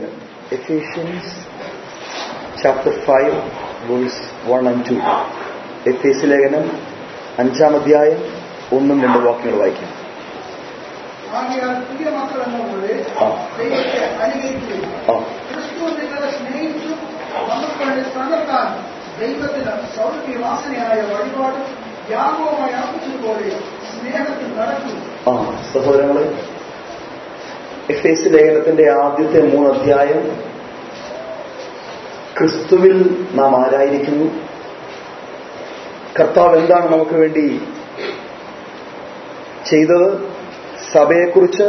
ലേഖനം Ephesians chapter five verse one and two എഫേസ് ലേഖനം അഞ്ചാം അധ്യായം ഒന്നും രണ്ടും വാക്യങ്ങൾ വായിക്കാം ആകയാൽ പുതിയ മക്കൾ എന്ന പോലെ ആ. ദൈവത്തെ അനുകരിക്കുകയും ആ ക്രിസ്തു നിങ്ങളെ സ്നേഹിച്ചു നമുക്ക് വേണ്ടി തന്നെത്താൻ ദൈവത്തിന് സൗരഭ്യവാസനയായ വഴിപാട് യാഗവുമായി അർപ്പിച്ചതുപോലെ സ്നേഹത്തിൽ നടക്കും ആ സഹോദരങ്ങളെ എഫ് എസ് ലേഖനത്തിന്റെ ആദ്യത്തെ മൂന്ന് അധ്യായം ക്രിസ്തുവിൽ നാം ആരായിരിക്കുന്നു കർത്താവ് എന്താണ് നമുക്ക് വേണ്ടി ചെയ്തത് സഭയെക്കുറിച്ച്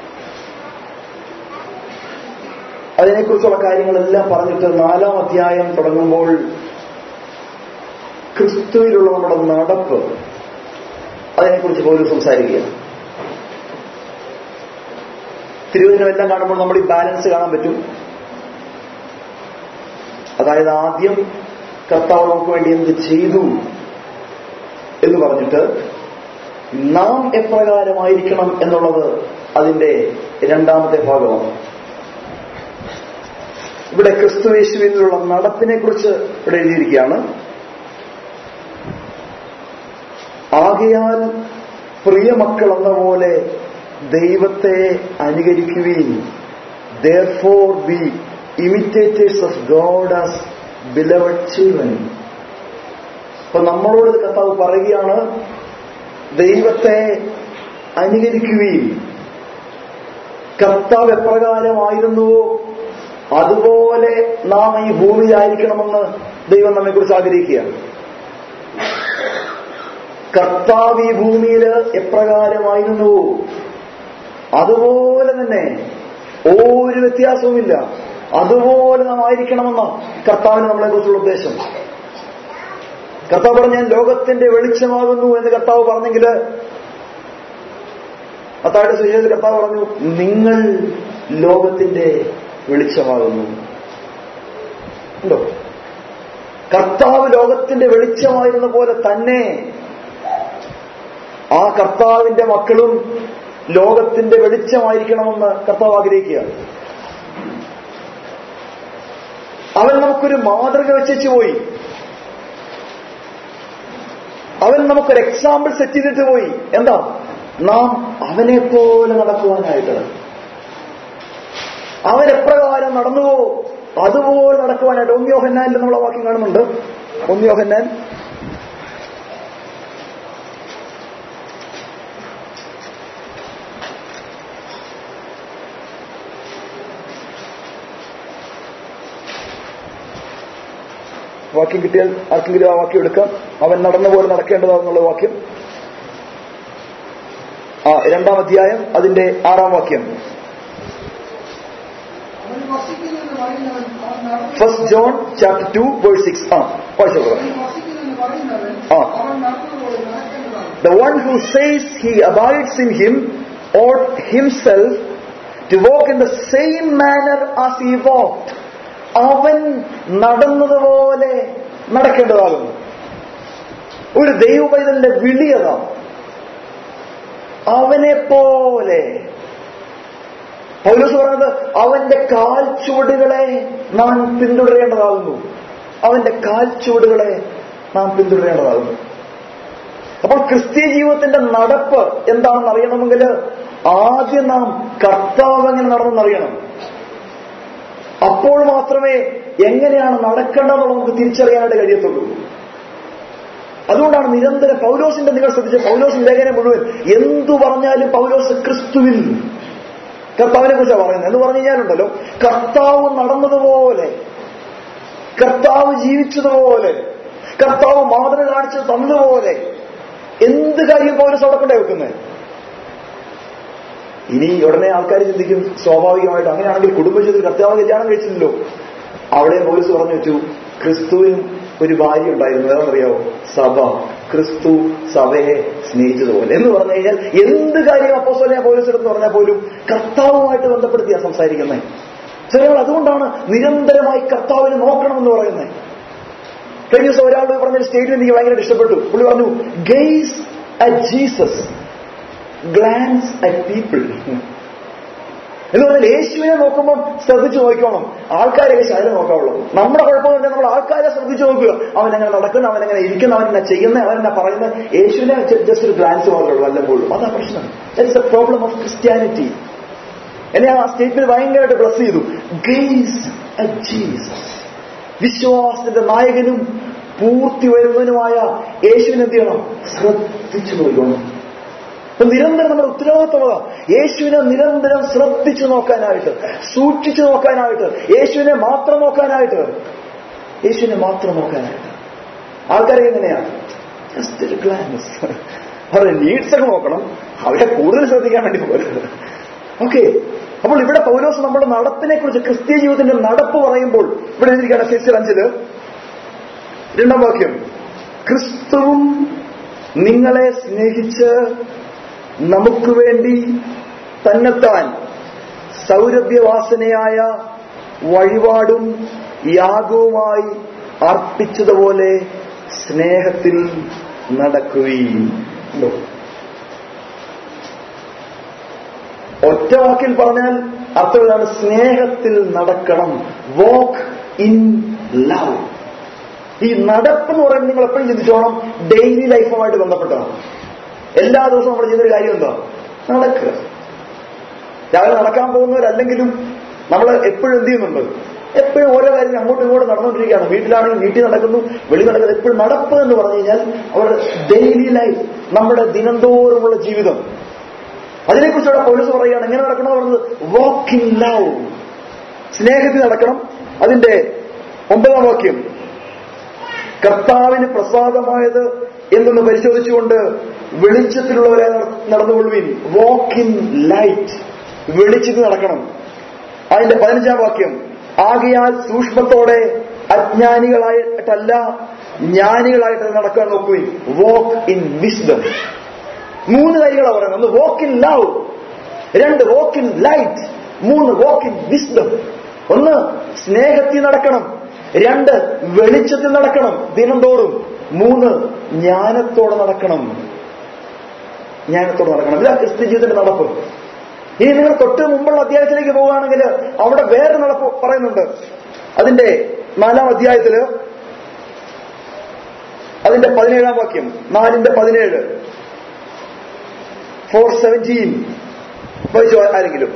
അതിനെക്കുറിച്ചുള്ള കാര്യങ്ങളെല്ലാം പറഞ്ഞിട്ട് നാലാം അധ്യായം തുടങ്ങുമ്പോൾ ക്രിസ്തുവിലുള്ള നമ്മുടെ നടപ്പ് അതിനെക്കുറിച്ച് പോലും സംസാരിക്കുകയാണ് തിരുവചനമെല്ലാം കാണുമ്പോൾ നമ്മൾ ഈ ബാലൻസ് കാണാൻ പറ്റും അതായത് ആദ്യം കർത്താവ് നമുക്ക് വേണ്ടി എന്ത് ചെയ്തു എന്ന് പറഞ്ഞിട്ട് നാം എപ്രകാരമായിരിക്കണം എന്നുള്ളത് അതിന്റെ രണ്ടാമത്തെ ഭാഗമാണ് ഇവിടെ ക്രിസ്തുവേശുവിനുള്ള നടപ്പിനെ കുറിച്ച് ഇവിടെ എഴുതിയിരിക്കുകയാണ് ആകയാൽ പ്രിയമക്കൾ എന്ന പോലെ ദൈവത്തെ അനുകരിക്കുകയും therefore be imitators of God as beloved children അപ്പൊ നമ്മളോട് കർത്താവ് പറയുകയാണ് ദൈവത്തെ അനുകരിക്കുകയും കർത്താവ് എപ്രകാരമായിരുന്നുവോ അതുപോലെ നാം ഈ ഭൂമിയിലായിരിക്കണമെന്ന് ദൈവം നമ്മെക്കുറിച്ച് ആഗ്രഹിക്കുകയാണ് കർത്താവ് ഈ ഭൂമിയിൽ എപ്രകാരമായിരുന്നുവോ അതുപോലെ തന്നെ ഒരു വ്യത്യാസവുമില്ല അതുപോലെ നാം ആയിരിക്കണമെന്ന കർത്താവിന് നമ്മളെ കുറിച്ചുള്ള ഉദ്ദേശം കർത്താവ് പറഞ്ഞ ഞാൻ ലോകത്തിന്റെ വെളിച്ചമാകുന്നു എന്ന് കർത്താവ് പറഞ്ഞെങ്കിൽ അത്താഴ സുജയത്തിൽ കർത്താവ് പറഞ്ഞു നിങ്ങൾ ലോകത്തിന്റെ വെളിച്ചമാകുന്നു ഉണ്ടോ കർത്താവ് ലോകത്തിന്റെ വെളിച്ചമായിരുന്ന പോലെ തന്നെ ആ കർത്താവിന്റെ മക്കളും ലോകത്തിന്റെ വെളിച്ചമായിരിക്കണമെന്ന് കർത്താവ് ആഗ്രഹിക്കുകയാണ് അവൻ നമുക്കൊരു മാതൃക വെച്ചു പോയി അവൻ നമുക്കൊരു എക്സാമ്പിൾ സെറ്റ് ചെയ്തിട്ട് പോയി എന്താ നാം അവനെ പോലെ നടക്കുവാനായിട്ട് അവൻ എപ്രകാരം നടന്നുവോ അതുപോലെ നടക്കുവാനായിട്ട് ഒന്നിയോഹന്നാനിൽ നമ്മളെ വാക്യം കാണുന്നുണ്ട് ഒന്നിയോഹന്നാൻ വാക്യം കിട്ടിയാൽ ആർക്കെങ്കിലും ആ വാക്യം എടുക്കാം അവൻ നടന്ന പോലെ നടക്കേണ്ടതാണെന്നുള്ള വാക്യം ആ രണ്ടാം അധ്യായം അതിന്റെ ആറാം വാക്യം അവൻ വസിക്കുന്നെന്ന് പറയുന്നവൻ അവൻ നടന്നു first John chapter two verse six ആ വായിച്ചോ അവൻ വസിക്കുന്നെന്ന് പറയുന്നവൻ ആ. അവൻ നടന്നതുപോലെ നടക്കേണ്ടതാണ് The one who says he abides in him ought himself to walk in the same manner as he walked. അവൻ നടന്നതുപോലെ നടക്കേണ്ടതാകുന്നു ഒരു ദൈവപൈതലിന്റെ വിളിയതാ അവനെ പോലെ പൗലോസ് പറയുന്നത് അവന്റെ കാൽ ചുവടുകളെ നാം പിന്തുടരേണ്ടതാകുന്നു അവന്റെ കാൽ ചുവടുകളെ നാം പിന്തുടരേണ്ടതാകുന്നു അപ്പോൾ ക്രിസ്തീയ ജീവിതത്തിന്റെ നടപ്പ് എന്താണെന്ന് അറിയണമെങ്കിൽ ആദ്യം നാം കർത്താവ് എങ്ങനെ നടന്നെന്നറിയണം അപ്പോൾ മാത്രമേ എങ്ങനെയാണ് നടക്കേണ്ടതെന്ന് നമുക്ക് തിരിച്ചറിയാനായിട്ട് കഴിയത്തുള്ളൂ അതുകൊണ്ടാണ് നിരന്തരം പൗലോസിന്റെ നിങ്ങൾ ശ്രദ്ധിച്ച പൗലോസിന്റെ ലേഖനം മുഴുവൻ എന്തു പറഞ്ഞാലും പൗലോസ് ക്രിസ്തുവിൽ കർത്താവിനെ കുറിച്ചാണ് പറയുന്നത് എന്ന് പറഞ്ഞു കഴിഞ്ഞാലുണ്ടല്ലോ കർത്താവ് നടന്നതുപോലെ കർത്താവ് ജീവിച്ചതുപോലെ കർത്താവ് മാതൃക കാണിച്ചു തന്നതുപോലെ എന്ത് കാര്യം പൗരസ് അവിടെ കൊണ്ടേ വെക്കുന്നത് ഇനി ഉടനെ ആൾക്കാർ ചിന്തിക്കും സ്വാഭാവികമായിട്ട് അങ്ങനെയാണെങ്കിൽ കുടുംബജീവിതത്തിൽ കർത്താവ് കല്യാണം കഴിച്ചില്ലല്ലോ അവിടെ പോലീസ് പറഞ്ഞു വെച്ചു ക്രിസ്തുവിനും ഒരു ഭാര്യ ഉണ്ടായിരുന്നു ഏതാണെന്നറിയാവോ സഭ ക്രിസ്തു സഭയെ സ്നേഹിച്ചതുപോലെ എന്ന് പറഞ്ഞു കഴിഞ്ഞാൽ എന്ത് കാര്യം അപ്പോസ്വലിനെ പോലീസ് എടുത്ത് പറഞ്ഞാൽ പോലും കർത്താവുമായിട്ട് ബന്ധപ്പെടുത്തിയാ സംസാരിക്കുന്നത് ചിലങ്ങൾ അതുകൊണ്ടാണ് നിരന്തരമായി കർത്താവിനെ നോക്കണമെന്ന് പറയുന്നത് കഴിഞ്ഞ ദിവസം ഒരാൾ പറഞ്ഞ സ്റ്റേറ്റ്മെന്റ് എനിക്ക് ഭയങ്കര ഇഷ്ടപ്പെട്ടു പുള്ളി പറഞ്ഞു gaze at Jesus glance at people എന്ന് പറഞ്ഞാൽ യേശുവിനെ നോക്കുമ്പോൾ ശ്രദ്ധിച്ചു നോക്കണം ആൾക്കാരെ ശരീരം നോക്കാവുള്ളൂ നമ്മുടെ കുഴപ്പം പറഞ്ഞാൽ നമ്മൾ ആൾക്കാരെ ശ്രദ്ധിച്ചു നോക്കുക അവൻ എങ്ങനെ നടക്കുന്നു അവൻ എങ്ങനെ ഇരിക്കുന്നു അവൻ എന്നെ ചെയ്യുന്നത് അവൻ എന്നെ പറയുന്നത് യേശുവിനെ ജസ്റ്റ് ഒരു ഗ്ലാൻസ് മാത്രമേ ഉള്ളൂ വല്ലപ്പോഴും അതാ പ്രശ്നം that's a problem of Christianity എന്നെ ആ സ്റ്റേറ്റ്മെന്റ് ഭയങ്കരമായിട്ട് ബ്ലസ് ചെയ്തു ഗെയ്സ് അറ്റ് ജീസസ് വിശ്വാസത്തിന്റെ നായകനും പൂർത്തി വരുന്നതിനുമായ യേശുവിനെ എന്ത് ചെയ്യണം ശ്രദ്ധിച്ചു നോക്കണം അപ്പൊ നിരന്തരം നമ്മുടെ ഉത്തരവാദിത്വത യേശുവിനെ നിരന്തരം ശ്രദ്ധിച്ചു നോക്കാനായിട്ട് സൂക്ഷിച്ചു നോക്കാനായിട്ട് യേശുവിനെ മാത്രം നോക്കാനായിട്ട് യേശുവിനെ മാത്രം നോക്കാനായിട്ട് ആൾക്കാരെ എങ്ങനെയാ ജസ്റ്റ് ഒരു ഗ്ലാൻസ് അവരുടെ നീഡ്സ് ഒക്കെ നോക്കണം അവരെ കൂടുതൽ ശ്രദ്ധിക്കാൻ വേണ്ടി പോകരുത് ഓക്കെ അപ്പോൾ ഇവിടെ പൗലോസ് നമ്മുടെ നടപ്പിനെ കുറിച്ച് ക്രിസ്തീയ ജീവിതത്തിന്റെ നടപ്പ് പറയുമ്പോൾ ഇവിടെ എഴുതിയിരിക്കുകയാണ് ശേഷി അഞ്ചില് രണ്ടാം വാക്യം ക്രിസ്തുവും നിങ്ങളെ സ്നേഹിച്ച് നമുക്ക് വേണ്ടി തന്നെത്താൻ സൗരഭ്യവാസനയായ വഴിപാടും യാഗവുമായി അർപ്പിച്ചതുപോലെ സ്നേഹത്തിൽ നടക്കുകയും ഉണ്ടോ? ഒറ്റ വാക്കിൽ പറഞ്ഞാൽ അർത്ഥം ഇതാണ് സ്നേഹത്തിൽ നടക്കണം വോക്ക് ഇൻ ലവ് ഈ നടപ്പ് എന്ന് പറയുന്നത് നിങ്ങൾ എപ്പോഴും ചിന്തിച്ചോണം ഡെയിലി ലൈഫുമായിട്ട് ബന്ധപ്പെട്ടതാണ് എല്ലാ ദിവസവും നമ്മൾ ചെയ്യുന്നൊരു കാര്യം എന്താ നടക്കുക രാവിലെ നടക്കാൻ പോകുന്നവരല്ലെങ്കിലും നമ്മൾ എപ്പോഴും എന്ത് ചെയ്യുന്നുണ്ട് എപ്പോഴും ഓരോ കാര്യം അങ്ങോട്ടും ഇങ്ങോട്ടും നടന്നുകൊണ്ടിരിക്കുകയാണ് വീട്ടിലാണെങ്കിൽ വീട്ടിൽ നടക്കുന്നു വെളി നടക്കുന്നത് എപ്പോഴും നടപ്പ് എന്ന് പറഞ്ഞു കഴിഞ്ഞാൽ അവരുടെ ഡെയിലി ലൈഫ് നമ്മുടെ ദിനംതോറുമുള്ള ജീവിതം അതിനെക്കുറിച്ച് അവിടെ പോലീസ് പറയുകയാണ് എങ്ങനെ നടക്കണം എന്ന് പറഞ്ഞത് വാക്ക് ഇൻ ലവ് സ്നേഹത്തിൽ നടക്കണം അതിന്റെ ഒമ്പതാം വാക്യം കർത്താവിന് പ്രസാദമായത് എന്തെന്ന് പരിശോധിച്ചുകൊണ്ട് വെളിച്ചത്തിലുള്ളവരെ നട- നടന്നുകൊള്ളുവിൻ വാക്ക് ഇൻ ലൈറ്റ് വെളിച്ചത്തിൽ നടക്കണം അതിന്റെ പതിനഞ്ചാം വാക്യം ആകയാൽ സൂക്ഷ്മത്തോടെ അജ്ഞാനികളായിട്ടല്ല ജ്ഞാനികളായിട്ട് നടക്കാൻ നോക്കുവിൻ വാക്ക് ഇൻ വിസ്ഡം മൂന്ന് കാര്യങ്ങളാണ് പറയുന്നത് ഒന്ന് വാക്ക് ഇൻ ലവ് രണ്ട് വാക്ക് ഇൻ ലൈറ്റ് മൂന്ന് വാക്ക് ഇൻ വിസ്ഡം ഒന്ന് സ്നേഹത്തിൽ നടക്കണം രണ്ട് വെളിച്ചത്തിൽ നടക്കണം ദിനംതോറും മൂന്ന് ജ്ഞാനത്തോടെ നടക്കണം ജ്ഞാനത്തോടെ നടക്കണം ഇതാ ക്രിസ്ത്യ ജീവിതത്തിന്റെ നടപ്പ് ഇനി നിങ്ങൾ തൊട്ട് മുമ്പുള്ള അധ്യായത്തിലേക്ക് പോവുകയാണെങ്കിൽ അവിടെ വേറെ നടപ്പ് പറയുന്നുണ്ട് അതിന്റെ നാലാം അധ്യായത്തില് അതിന്റെ പതിനേഴാം വാക്യം നാലിന്റെ പതിനേഴ് ഫോർ സെവൻറ്റീൻ വായിച്ചു ആരെങ്കിലും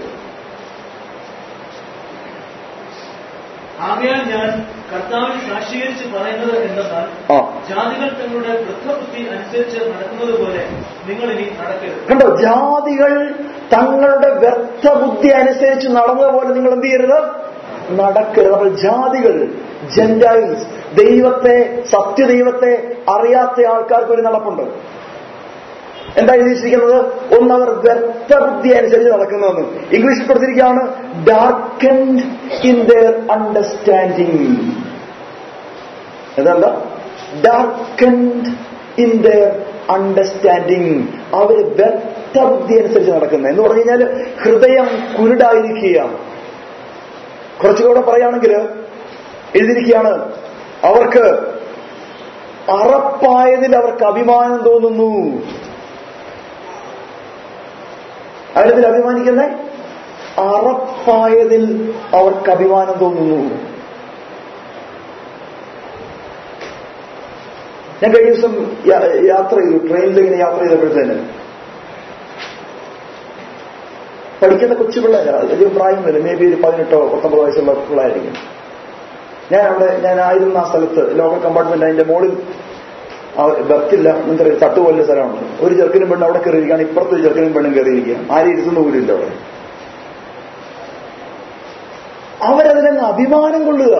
ആകയാൽ ഞാൻ കർത്താവിൽ സാക്ഷീകരിച്ച് പറയുന്നത് എന്തെന്നാൽ ആ ജാതികൾ തങ്ങളുടെ വൃദ്ധബുദ്ധി അനുസരിച്ച് നടക്കുന്നത് പോലെ നിങ്ങൾ ഇനി നടക്കരുത് കണ്ടോ ജാതികൾ തങ്ങളുടെ വ്യർത്ഥ ബുദ്ധി അനുസരിച്ച് നടന്നതുപോലെ നിങ്ങൾ എന്ത് ചെയ്യരുത് നടക്കരുത് അപ്പോൾ ജാതികൾ ജെന്റൈൽസ് ദൈവത്തെ സത്യദൈവത്തെ അറിയാത്ത ആൾക്കാർക്ക് ഒരു നടപ്പുണ്ട് എന്താ എഴുതിയിരിക്കുന്നത് ഒന്നവർ വ്യർത്ഥ ബുദ്ധി അനുസരിച്ച് നടക്കുന്നതെന്ന് ഇംഗ്ലീഷിൽ കൊടുത്തിരിക്കുകയാണ് ഡാർക്കൻഡ് ഇൻ ദർ അണ്ടർസ്റ്റാൻഡിങ് അതല്ല ഡാർക്കൻഡ് ഇൻ ദർ അണ്ടർസ്റ്റാൻഡിങ് അവര് വ്യർത്ഥ ബുദ്ധി അനുസരിച്ച് നടക്കുന്നത് എന്ന് പറഞ്ഞു കഴിഞ്ഞാൽ ഹൃദയം കുരുടായിരിക്കുകയാണ് കുറച്ചുകൂടെ പറയുകയാണെങ്കിൽ എഴുതിയിരിക്കുകയാണ് അവർക്ക് അറപ്പായതിൽ അവർക്ക് അഭിമാനം തോന്നുന്നു അവരതിൽ അഭിമാനിക്കുന്നേ അറപ്പായതിൽ അവർക്ക് അഭിമാനം തോന്നുന്നു ഞാൻ കഴിഞ്ഞ ദിവസം യാ- യാത്ര ചെയ്തു ട്രെയിനിൽ ഇങ്ങനെ യാത്ര ചെയ്തപ്പോഴത്തേന് പഠിക്കുന്ന കൊച്ചു പിള്ളേരാ അധികം പ്രായമൊന്നുമില്ല മേ ബി ഒരു പതിനെട്ടോ പത്തൊമ്പത് വയസ്സുള്ള പിള്ളേരായിരിക്കും ഞാൻ അവിടെ ഞാൻ ആയിരുന്ന ആ സ്ഥലത്ത് ലോക്കൽ കമ്പാർട്ട്മെന്റ് അതിന്റെ മുകളിൽ ബർത്തില്ല നിങ്ങൾക്ക് തട്ടുപോലുള്ള സ്ഥലമുണ്ട് ഒരു ചെറുക്കനും പെണ്ണും അവിടെ കയറിയിരിക്കുകയാണ് ഇപ്പുറത്ത് ഒരു ചെറുക്കനും പെണ്ണും കയറിയിരിക്കുക ആരും ഇരുത്തുന്ന പോലും ഇല്ല അവിടെ അവരതിനങ്ങ് അഭിമാനം കൊള്ളുക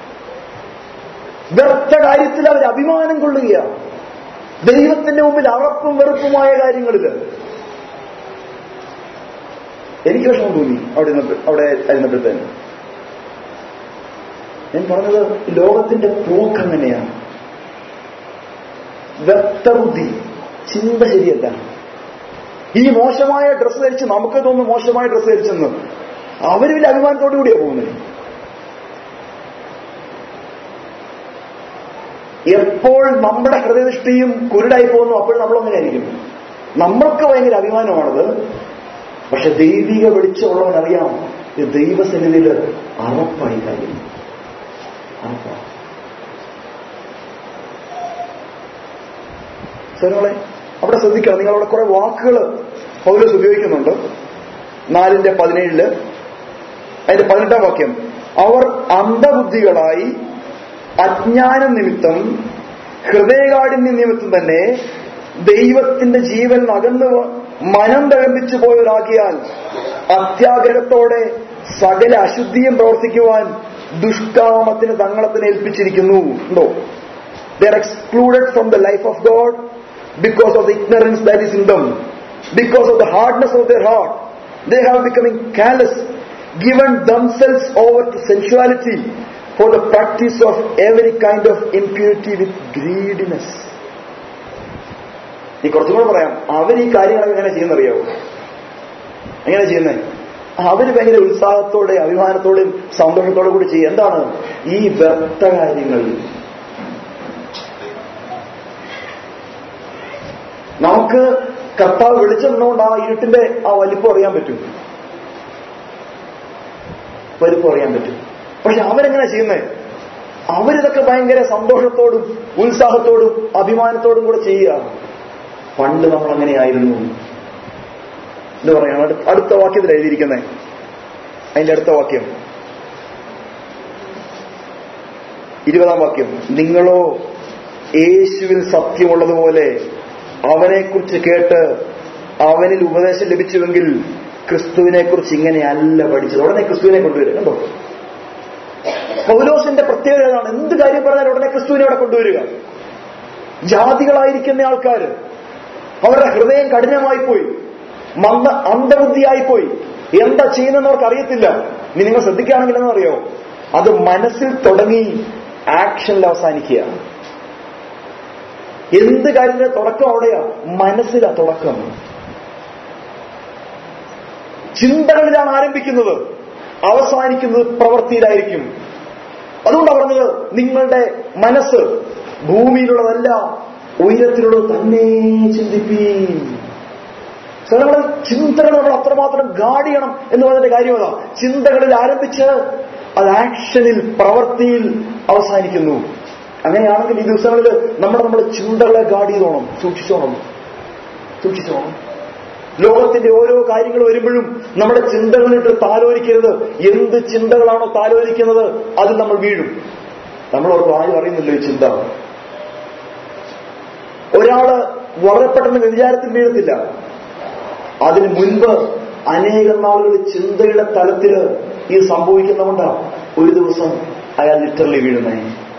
വ്യർത്ഥ കാര്യത്തിൽ അവർ അഭിമാനം കൊള്ളുക ദൈവത്തിന്റെ മുമ്പിൽ അറപ്പും വെറുപ്പുമായ കാര്യങ്ങളിൽ എനിക്ക് വിഷമം തോന്നി അവിടെ ഇരുന്നപ്പോ- അവിടെ ഇരുന്നപ്പോഴത്തേന് ഞാൻ പറഞ്ഞത് ലോകത്തിന്റെ പോക്ക് എങ്ങനെയാണ് വ്യക്തബുദ്ധി ചിന്ത ശരിയല്ല ഈ മോശമായ ഡ്രസ്സ് ധരിച്ച് നമുക്ക് തോന്നുന്നു മോശമായ ഡ്രസ്സ് ധരിച്ചെന്ന് അവര് വലിയ അഭിമാനത്തോടു കൂടിയാ പോകുന്നത് എപ്പോൾ നമ്മുടെ ഹൃദയദൃഷ്ടിയും കുരുടായി പോകുന്നു അപ്പോൾ നമ്മൾ അങ്ങനെ ആയിരിക്കും നമ്മൾക്ക് ഭയങ്കര അഭിമാനമാണത് പക്ഷെ ദൈവിക വെളിച്ചമുള്ളവൻ അറിയാം ഇത് ദൈവസന്നിധിയിൽ അറപ്പായി കാര്യം അറപ്പാണ് സഹോദരങ്ങളെ അവിടെ ശ്രദ്ധിക്കണം നിങ്ങൾ അവിടെ കുറെ വാക്കുകൾ പൗലോസ് ഉപയോഗിക്കുന്നുണ്ട് നാലിന്റെ പതിനേഴില് അതിന്റെ പതിനെട്ടാം വാക്യം അവർ അന്ധബുദ്ധികളായി അജ്ഞാന നിമിത്തം ഹൃദയകാഠിന്യ നിമിത്തം തന്നെ ദൈവത്തിന്റെ ജീവൻ അകന്ന് വ- മനം തകർപ്പിച്ചു പോയവരാകിയാൽ അത്യാഗ്രഹത്തോടെ സകല അശുദ്ധിയും പ്രവർത്തിക്കുവാൻ ദുഷ്കാമത്തിന് തങ്ങളത്തിന് ഏൽപ്പിച്ചിരിക്കുന്നു ഉണ്ടോ they are excluded from the life of God because of the ignorance that is in them, because of the hardness of their heart. They have becoming callous, given themselves over to sensuality for the practice of every kind of impurity with greediness. ഈ കുറച്ചും കൂടെ പറയാം അവർ ഈ കാര്യങ്ങളൊക്കെ എങ്ങനെ ചെയ്യുന്നറിയാവോ എങ്ങനെ ചെയ്യുന്നത് അവര് ഭയങ്കര ഉത്സാഹത്തോടെ അഭിമാനത്തോടെയും സന്തോഷത്തോടെ കൂടി ചെയ്യും എന്താണ് ഈ വ്യർത്ഥ കാര്യങ്ങൾ നമുക്ക് കർത്താവ് വെളിച്ചെന്നുകൊണ്ട് ആ ഇരുട്ടിന്റെ ആ വലിപ്പം അറിയാൻ പറ്റും വലിപ്പം അറിയാൻ പറ്റും പക്ഷെ അവരെങ്ങനെ ചെയ്യുന്നേ അവരിതൊക്കെ ഭയങ്കര സന്തോഷത്തോടും ഉത്സാഹത്തോടും അഭിമാനത്തോടും കൂടെ ചെയ്യുക പണ്ട് നമ്മൾ അങ്ങനെയായിരുന്നു എന്ന് പറയാം അടുത്ത- അടുത്ത വാക്യത്തിൽ എഴുതിയിരിക്കുന്നേ അതിന്റെ അടുത്ത വാക്യം ഇരുപതാം വാക്യം നിങ്ങളോ യേശുവിൽ സത്യമുള്ളതുപോലെ അവനെക്കുറിച്ച് കേട്ട് അവനിൽ ഉപദേശം ലഭിച്ചുവെങ്കിൽ ക്രിസ്തുവിനെ കുറിച്ച് ഇങ്ങനെയല്ല പഠിച്ചത് ഉടനെ ക്രിസ്തുവിനെ കൊണ്ടുവരിക കണ്ടോ പൗലോസിന്റെ പ്രത്യേകത ഏതാണ് എന്ത് കാര്യം പറഞ്ഞാലും ഉടനെ ക്രിസ്തുവിനെ അവിടെ കൊണ്ടുവരിക ജാതികളായിരിക്കുന്ന ആൾക്കാര് അവരുടെ ഹൃദയം കഠിനമായി പോയി മന്ദ അന്ധബുദ്ധിയായി പോയി എന്താ ചെയ്യുന്നതെന്ന് അവർക്ക് അറിയത്തില്ല ഇനി നിങ്ങൾ ശ്രദ്ധിക്കുകയാണെങ്കിൽ എന്നറിയോ അത് മനസ്സിൽ തുടങ്ങി ആക്ഷനിൽ അവസാനിക്കുക എന്ത് കാര്യത്തിന്റെ തുടക്കം അവിടെയാ മനസ്സിലാ തുടക്കം ചിന്തകളിലാണ് ആരംഭിക്കുന്നത് അവസാനിക്കുന്നത് പ്രവൃത്തിയിലായിരിക്കും അതുകൊണ്ടാണ് പറഞ്ഞത് നിങ്ങളുടെ മനസ്സ് ഭൂമിയിലുള്ളതല്ല ഉയരത്തിലുള്ളത് തന്നെ ചിന്തിപ്പീൻ So, നമ്മുടെ ചിന്തകൾ നമ്മൾ അത്രമാത്രം ഗാഡ് ചെയ്യണം എന്ന് പറഞ്ഞതിന്റെ കാര്യം അതാ ചിന്തകളിൽ ആരംഭിച്ച് അത് ആക്ഷനിൽ പ്രവൃത്തിയിൽ അവസാനിക്കുന്നു അങ്ങനെയാണെങ്കിൽ ഈ ദിവസങ്ങളിൽ നമ്മുടെ നമ്മുടെ ചിന്തകളെ ഗാഡ് ചെയ്തോണം സൂക്ഷിച്ചോണം സൂക്ഷിച്ചോണം ലോകത്തിന്റെ ഓരോ കാര്യങ്ങൾ വരുമ്പോഴും നമ്മുടെ ചിന്തകളിട്ട് താലോലിക്കരുത് എന്ത് ചിന്തകളാണോ താലോലിക്കുന്നത് അതിൽ നമ്മൾ വീഴും നമ്മളോട് ആരും അറിയുന്നില്ല ഈ ചിന്ത ഒരാള് വളരെ പെട്ടെന്ന് വ്യതിചാരത്തിൽ വീഴത്തില്ല അതിന് മുൻപ് അനേകം നാളുകൾ ചിന്തയുടെ തലത്തില് ഇത് സംഭവിക്കുന്നതുകൊണ്ടാ ഒരു ദിവസം അയാൾ ലിറ്ററലി വീഴുന്നേ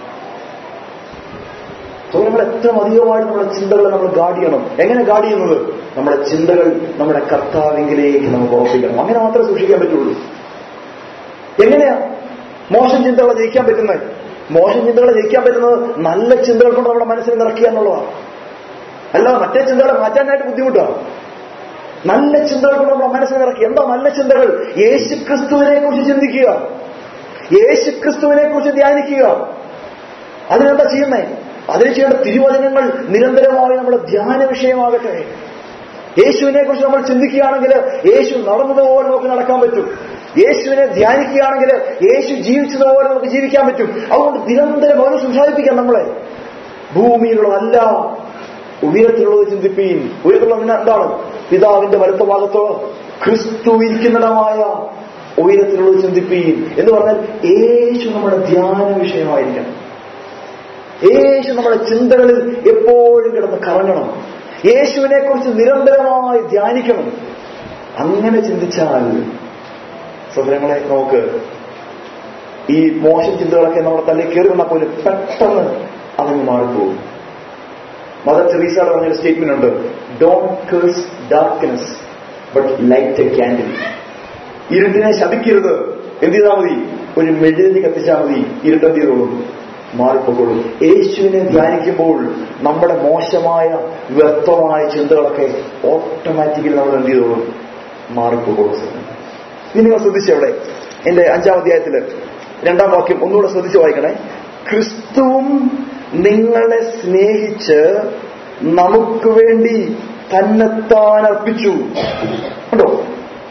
സോ നമ്മൾ ഏറ്റവും അധികമായിട്ട് നമ്മുടെ ചിന്തകളെ നമ്മൾ ഗാഡ് ചെയ്യണം എങ്ങനെ ഗാഡ് ചെയ്യുന്നത് നമ്മുടെ ചിന്തകൾ നമ്മുടെ കർത്താവിങ്കിലേക്ക് നമുക്ക് ഉറപ്പിക്കണം അങ്ങനെ മാത്രമേ സൂക്ഷിക്കാൻ പറ്റുള്ളൂ എങ്ങനെയാ മോശം ചിന്തകളെ ജയിക്കാൻ പറ്റുന്നത് മോശം ചിന്തകളെ ജയിക്കാൻ പറ്റുന്നത് നല്ല ചിന്തകൾ കൊണ്ട് നമ്മുടെ മനസ്സിൽ നിറയ്ക്കുക എന്നുള്ളതാണ് അല്ല മറ്റേ ചിന്തകളെ മാറ്റാനായിട്ട് ബുദ്ധിമുട്ടാണ് നല്ല ചിന്തകൾ കൊണ്ട് നമ്മുടെ മനസ്സിൽ നിറയ്ക്കുക എന്താ നല്ല ചിന്തകൾ യേശുക്രിസ്തുവിനെ കുറിച്ച് ചിന്തിക്കുക യേശുക്രിസ്തുവിനെ കുറിച്ച് ധ്യാനിക്കുക അതിനെന്താ ചെയ്യുന്നേ അതിന് ചെയ്യേണ്ട തിരുവചനങ്ങൾ നിരന്തരമായി നമ്മുടെ ധ്യാന വിഷയമാകട്ടെ യേശുവിനെ കുറിച്ച് നമ്മൾ ചിന്തിക്കുകയാണെങ്കിൽ യേശു നടന്നതുപോലെ നമുക്ക് നടക്കാൻ പറ്റും യേശുവിനെ ധ്യാനിക്കുകയാണെങ്കിൽ യേശു ജീവിച്ചതുപോലെ നമുക്ക് ജീവിക്കാൻ പറ്റും അതുകൊണ്ട് നിരന്തരം അവന് സംസാരിപ്പിക്കാം നമ്മളെ ഭൂമിയിലുള്ളതല്ല ഉയരത്തിലുള്ളത് ചിന്തിപ്പീൻ ഉയരത്തിലുള്ള എന്താണ് പിതാവിന്റെ വലത്ത ഭാഗത്തോ ക്രിസ്തു ഇരിക്കുന്നിടമായ ഉയരത്തിലുള്ളത് ചിന്തിപ്പീൻ എന്ന് പറഞ്ഞാൽ യേശു നമ്മുടെ ധ്യാന വിഷയമായിരിക്കണം യേശു നമ്മുടെ ചിന്തകളിൽ എപ്പോഴും കിടന്ന് കറങ്ങണം യേശുവിനെ കുറിച്ച് നിരന്തരമായി ധ്യാനിക്കണം അങ്ങനെ ചിന്തിച്ചാൽ സഹോദരങ്ങളെ നോക്ക് ഈ മോശം ചിന്തകളൊക്കെ നമ്മുടെ തലയിൽ കയറി വന്നാൽ പോലും പെട്ടെന്ന് അതങ്ങ് മാറിപ്പോകും മദർ തെറീസയുടെ പറഞ്ഞൊരു സ്റ്റേറ്റ്മെന്റ് ഉണ്ട് don't curse darkness but light a candle ഇരുട്ടിനെ ശപിക്കരുത് എന്ത് ചെയ്താൽ മതി ഒരു മെഴുതി കത്തിച്ചാൽ മതി ഇരുട്ടെന്ത് ചെയ്തോളും മാറിപ്പോകുള്ളൂ യേശുവിനെ ധ്യാനിക്കുമ്പോൾ നമ്മുടെ മോശമായ വ്യർത്ഥമായ ചിന്തകളൊക്കെ ഓട്ടോമാറ്റിക്കലി നമ്മൾ എന്ത് ചെയ്തോളും മാറിപ്പോകുള്ളൂ ഇനി നിങ്ങൾ ശ്രദ്ധിച്ചവിടെ എന്റെ അഞ്ചാം അധ്യായത്തില് രണ്ടാം വാക്യം ഒന്നുകൂടെ ശ്രദ്ധിച്ച് വായിക്കണേ ക്രിസ്തുവും നിങ്ങളെ സ്നേഹിച്ച് നമുക്ക് വേണ്ടി തന്നെത്താൻ അർപ്പിച്ചു കണ്ടോ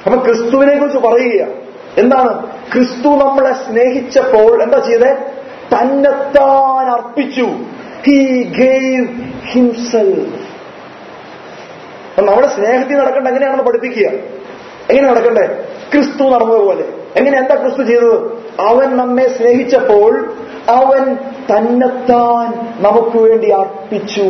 അപ്പൊ ക്രിസ്തുവിനെ കുറിച്ച് പറയുക എന്താണ് ക്രിസ്തു നമ്മളെ സ്നേഹിച്ചപ്പോൾ എന്താ ചെയ്തേ തന്നെത്താൻ അർപ്പിച്ചു ഹി ഗേവ് ഹിംസെൽഫ് അപ്പൊ നമ്മുടെ സ്നേഹത്തിൽ നടക്കേണ്ട എങ്ങനെയാണെന്ന് പഠിപ്പിക്കുക എങ്ങനെ നടക്കണ്ടേ ക്രിസ്തു നടന്നതുപോലെ എങ്ങനെ എന്താ ക്രിസ്തു ചെയ്തത് അവൻ നമ്മെ സ്നേഹിച്ചപ്പോൾ അവൻ തന്നെത്താൻ നമുക്ക് വേണ്ടി അർപ്പിച്ചു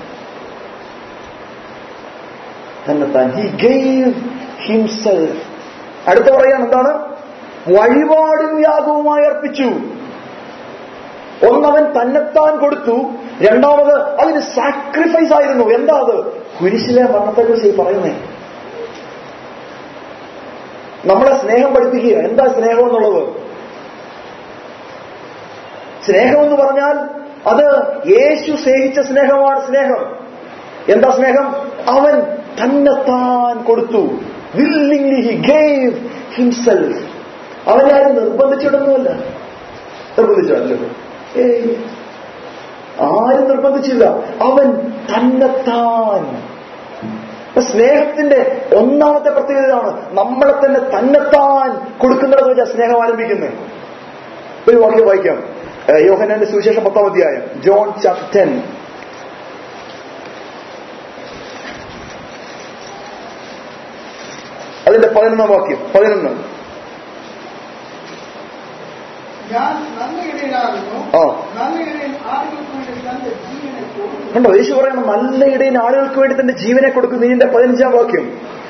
തന്നെത്താൻ ഹി ഗേവ് ഹിംസെൽഫ് അടുത്ത പറയാൻ എന്താണ് വഴിപാടും യാഗവുമായി അർപ്പിച്ചു ഒന്നവൻ തന്നെത്താൻ കൊടുത്തു രണ്ടാമത് അതിന് സാക്രിഫൈസ് ആയിരുന്നു എന്താ അത് കുരിശിലെ മരണത്തെക്കുറിച്ച് ഈ പറയുന്നേ നമ്മളെ സ്നേഹം പഠിപ്പിക്കുക എന്താ സ്നേഹം എന്നുള്ളത് സ്നേഹം എന്ന് പറഞ്ഞാൽ അത് യേശു സ്നേഹിച്ച സ്നേഹമാണ് സ്നേഹം എന്താ സ്നേഹം അവൻ തന്നെത്താൻ കൊടുത്തു വില്ലിംഗ്ലി ഹി ഗേവ് ഹിംസെൽഫ് അവനെ ആരും നിർബന്ധിച്ചിടൊന്നുമല്ല നിർബന്ധിച്ചല്ലോ ഏയ് ആരും നിർബന്ധിച്ചില്ല അവൻ തന്നെത്താൻ അപ്പൊ സ്നേഹത്തിന്റെ ഒന്നാമത്തെ പ്രത്യേകത ഇതാണ് നമ്മളെ തന്നെ തന്നെത്താൻ കൊടുക്കുന്നിടത്ത് വെച്ചാൽ സ്നേഹം ആരംഭിക്കുന്നത് ഒരു വാക്യം വായിക്കാം ഏഹ് യോഹന്നാന്റെ സുവിശേഷം പത്താം അധ്യായം ജോൺ ചാപ്റ്റർ ടെൻ അതിന്റെ പതിനൊന്നാം വാക്യം പതിനൊന്ന് ഞാൻ നല്ല ഇടയിലാകുന്നു ആ നല്ല ഇടയിൽ ആളുകൾക്ക് വേണ്ടി തന്റെ ജീവനെ കൊടുക്കുന്നു കണ്ടോ യേശു പറയണം നല്ല ഇടയിൽ ആളുകൾക്ക് വേണ്ടി തന്റെ ജീവനെ കൊടുക്കുന്നു ഇതിന്റെ പതിനഞ്ചാം വാക്യം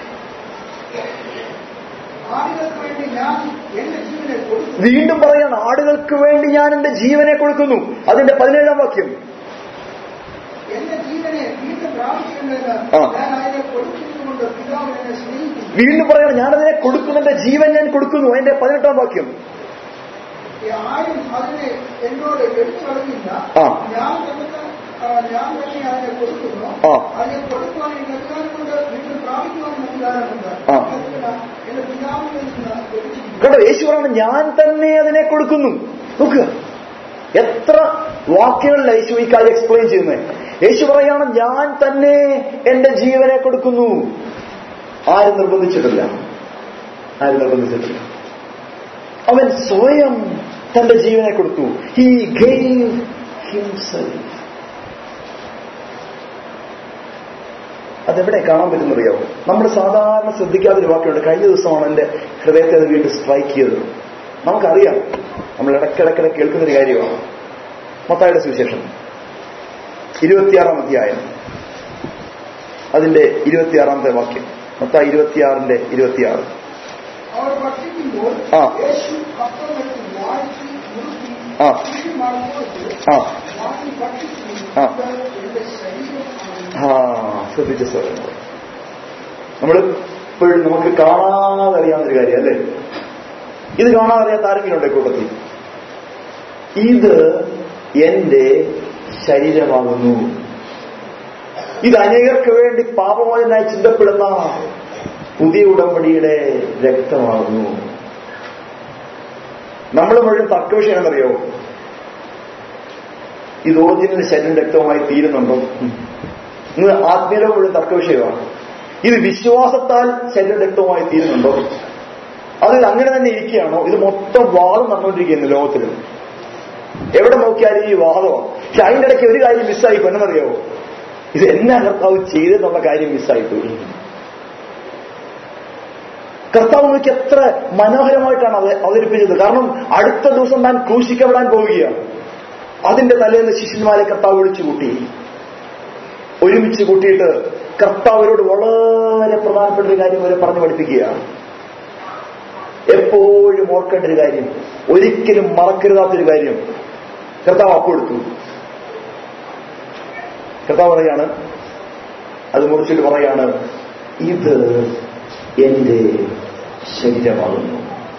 ആളുകൾക്ക് വേണ്ടി ഞാൻ എന്റെ ജീവനെ കൊടുക്കുന്നു വീണ്ടും പറയാണ് ആടുകൾക്ക് വേണ്ടി ഞാൻ എന്റെ ജീവനെ കൊടുക്കുന്നു അതിന്റെ പതിനേഴാം വാക്യം എന്റെ ജീവനെ വീണ്ടും പ്രാപിക്കുന്നതിന് ആ. ഞാൻ അതിനെ കൊടുക്കുന്നതുകൊണ്ട് പിതാവ് എന്നെ സ്നേഹിക്കുന്നു വീണ്ടും പറയാണ് ഞാനതിനെ കൊടുക്കുന്നു എന്റെ ജീവൻ ഞാൻ കൊടുക്കുന്നു അതിന്റെ പതിനെട്ടാം വാക്യം ആരും അതിനെ എന്നോട് എടുത്തു കളഞ്ഞില്ല ആ. ഞാൻ തന്നെ ആ, ഞാൻ തന്നെ അതിനെ കൊടുക്കുന്നു ആ. അതിനെ കൊടുക്കുവാൻ എനിക്ക് അധികാരമുണ്ട് വീണ്ടും പ്രാപിക്കുവാനും അധികാരമുണ്ട് ആ. അതെല്ലാം എന്റെ പിതാവിൽ നിന്ന് ലഭിച്ചിരിക്കുന്നു കണ്ടോ യേശു പറയണം ഞാൻ തന്നെ അതിനെ കൊടുക്കുന്നു നോക്കുക എത്ര വാക്യങ്ങളിൽ യേശു ഈ കാര്യം എക്സ്പ്ലെയിൻ ചെയ്യുന്നത് യേശു പറയാണ് ഞാൻ തന്നെ എന്റെ ജീവനെ കൊടുക്കുന്നു ആരും നിർബന്ധിച്ചിട്ടില്ല ആരും നിർബന്ധിച്ചിട്ടില്ല അവൻ സ്വയം തന്റെ ജീവനെ കൊടുത്തു ഹി ഗേവ് ഹിംസെൽഫ് അതെവിടെ കാണാൻ പറ്റുന്നറിയാവോ നമ്മൾ സാധാരണ ശ്രദ്ധിക്കാത്തൊരു വാക്കുണ്ട് കഴിഞ്ഞ ദിവസമാണ് എന്റെ ഹൃദയത്തെ അത് വീണ്ടും സ്ട്രൈക്ക് ചെയ്തത് നമുക്കറിയാം നമ്മൾ ഇടയ്ക്കിടയ്ക്കിടെ കേൾക്കുന്നൊരു കാര്യമാണ് മത്തായുടെ സുവിശേഷം ഇരുപത്തിയാറാം അധ്യായം അതിന്റെ ഇരുപത്തിയാറാമത്തെ വാക്യം മത്തായി ഇരുപത്തിയാറിന്റെ ഇരുപത്തിയാറ് അവർ ഭക്ഷിക്കുമ്പോൾ ആ. യേശു അപ്പം എടുത്ത് വാഴ്ത്തി മുറുക്കി ആ. ശിഷ്യന്മാർക്ക് ആ വാങ്ങി ഭക്ഷിച്ചു ആ. ഇത് എന്റെ ശരീരമാണ് ആ ശ്രദ്ധിച്ച സ്വരങ്ങൾ നമ്മൾ ഇപ്പോഴും നമുക്ക് കാണാതെ അറിയാവുന്നൊരു കാര്യം അല്ലേ ഇത് കാണാതെ അറിയാത്ത ആരെങ്കിലും ഉണ്ടോ കൂട്ടത്തിൽ ഇത് എന്റെ ശരീരമാകുന്നു ഇത് അനേകർക്ക് വേണ്ടി പാപമോചനായി ചിന്തപ്പെടുന്ന പുതിയ ഉടമ്പടിയുടെ രക്തമാകുന്നു നമ്മൾ മുഴുവൻ തർക്ക വിഷയമാണെന്നറിയോ ഇത് ഒറിജിനൽ ശരീരം രക്തവുമായി തീരുന്നുണ്ടോ ഇന്ന് ആത്മീയത മുഴുവൻ തർക്ക വിഷയമാണ് ഇത് വിശ്വാസത്താൽ ശരീരം രക്തവുമായി തീരുന്നുണ്ടോ അത് അങ്ങനെ തന്നെ ഇരിക്കുകയാണോ ഇത് മൊത്തം വാദം നടന്നുകൊണ്ടിരിക്കുന്നു ലോകത്തിൽ എവിടെ നോക്കിയാലും ഈ വാദമാണ് പക്ഷെ അതിന്റെ ഇടയ്ക്ക് ഒരു കാര്യം മിസ്സായി പെണ്ണെന്നറിയാവോ ഇത് എന്നാ കർത്താവ് ചെയ്തെന്നുള്ള കാര്യം മിസ്സായി പോയി കർത്താവ് നോക്കി എത്ര മനോഹരമായിട്ടാണ് അത് അവതരിപ്പിച്ചത് കാരണം അടുത്ത ദിവസം താൻ ക്രൂശിക്കപ്പെടാൻ പോവുകയാണ് അതിന്റെ തലേന്ന് ശിഷ്യന്മാരെ കർത്താവ് വിളിച്ചു കൂട്ടി ഒരുമിച്ച് കൂട്ടിയിട്ട് കർത്താവരോട് വളരെ പ്രധാനപ്പെട്ട ഒരു കാര്യം അവരെ പറഞ്ഞു പഠിപ്പിക്കുകയാണ് എപ്പോഴും ഓർക്കേണ്ട ഒരു കാര്യം ഒരിക്കലും മറക്കരുതാത്തൊരു കാര്യം കർത്താവ് അപ്പെടുത്തു കർത്താവ് പറയാണ് അത് മുറിച്ചിട്ട് പറയാണ് ഇത് എന്റെ ശരീരമാകുന്നു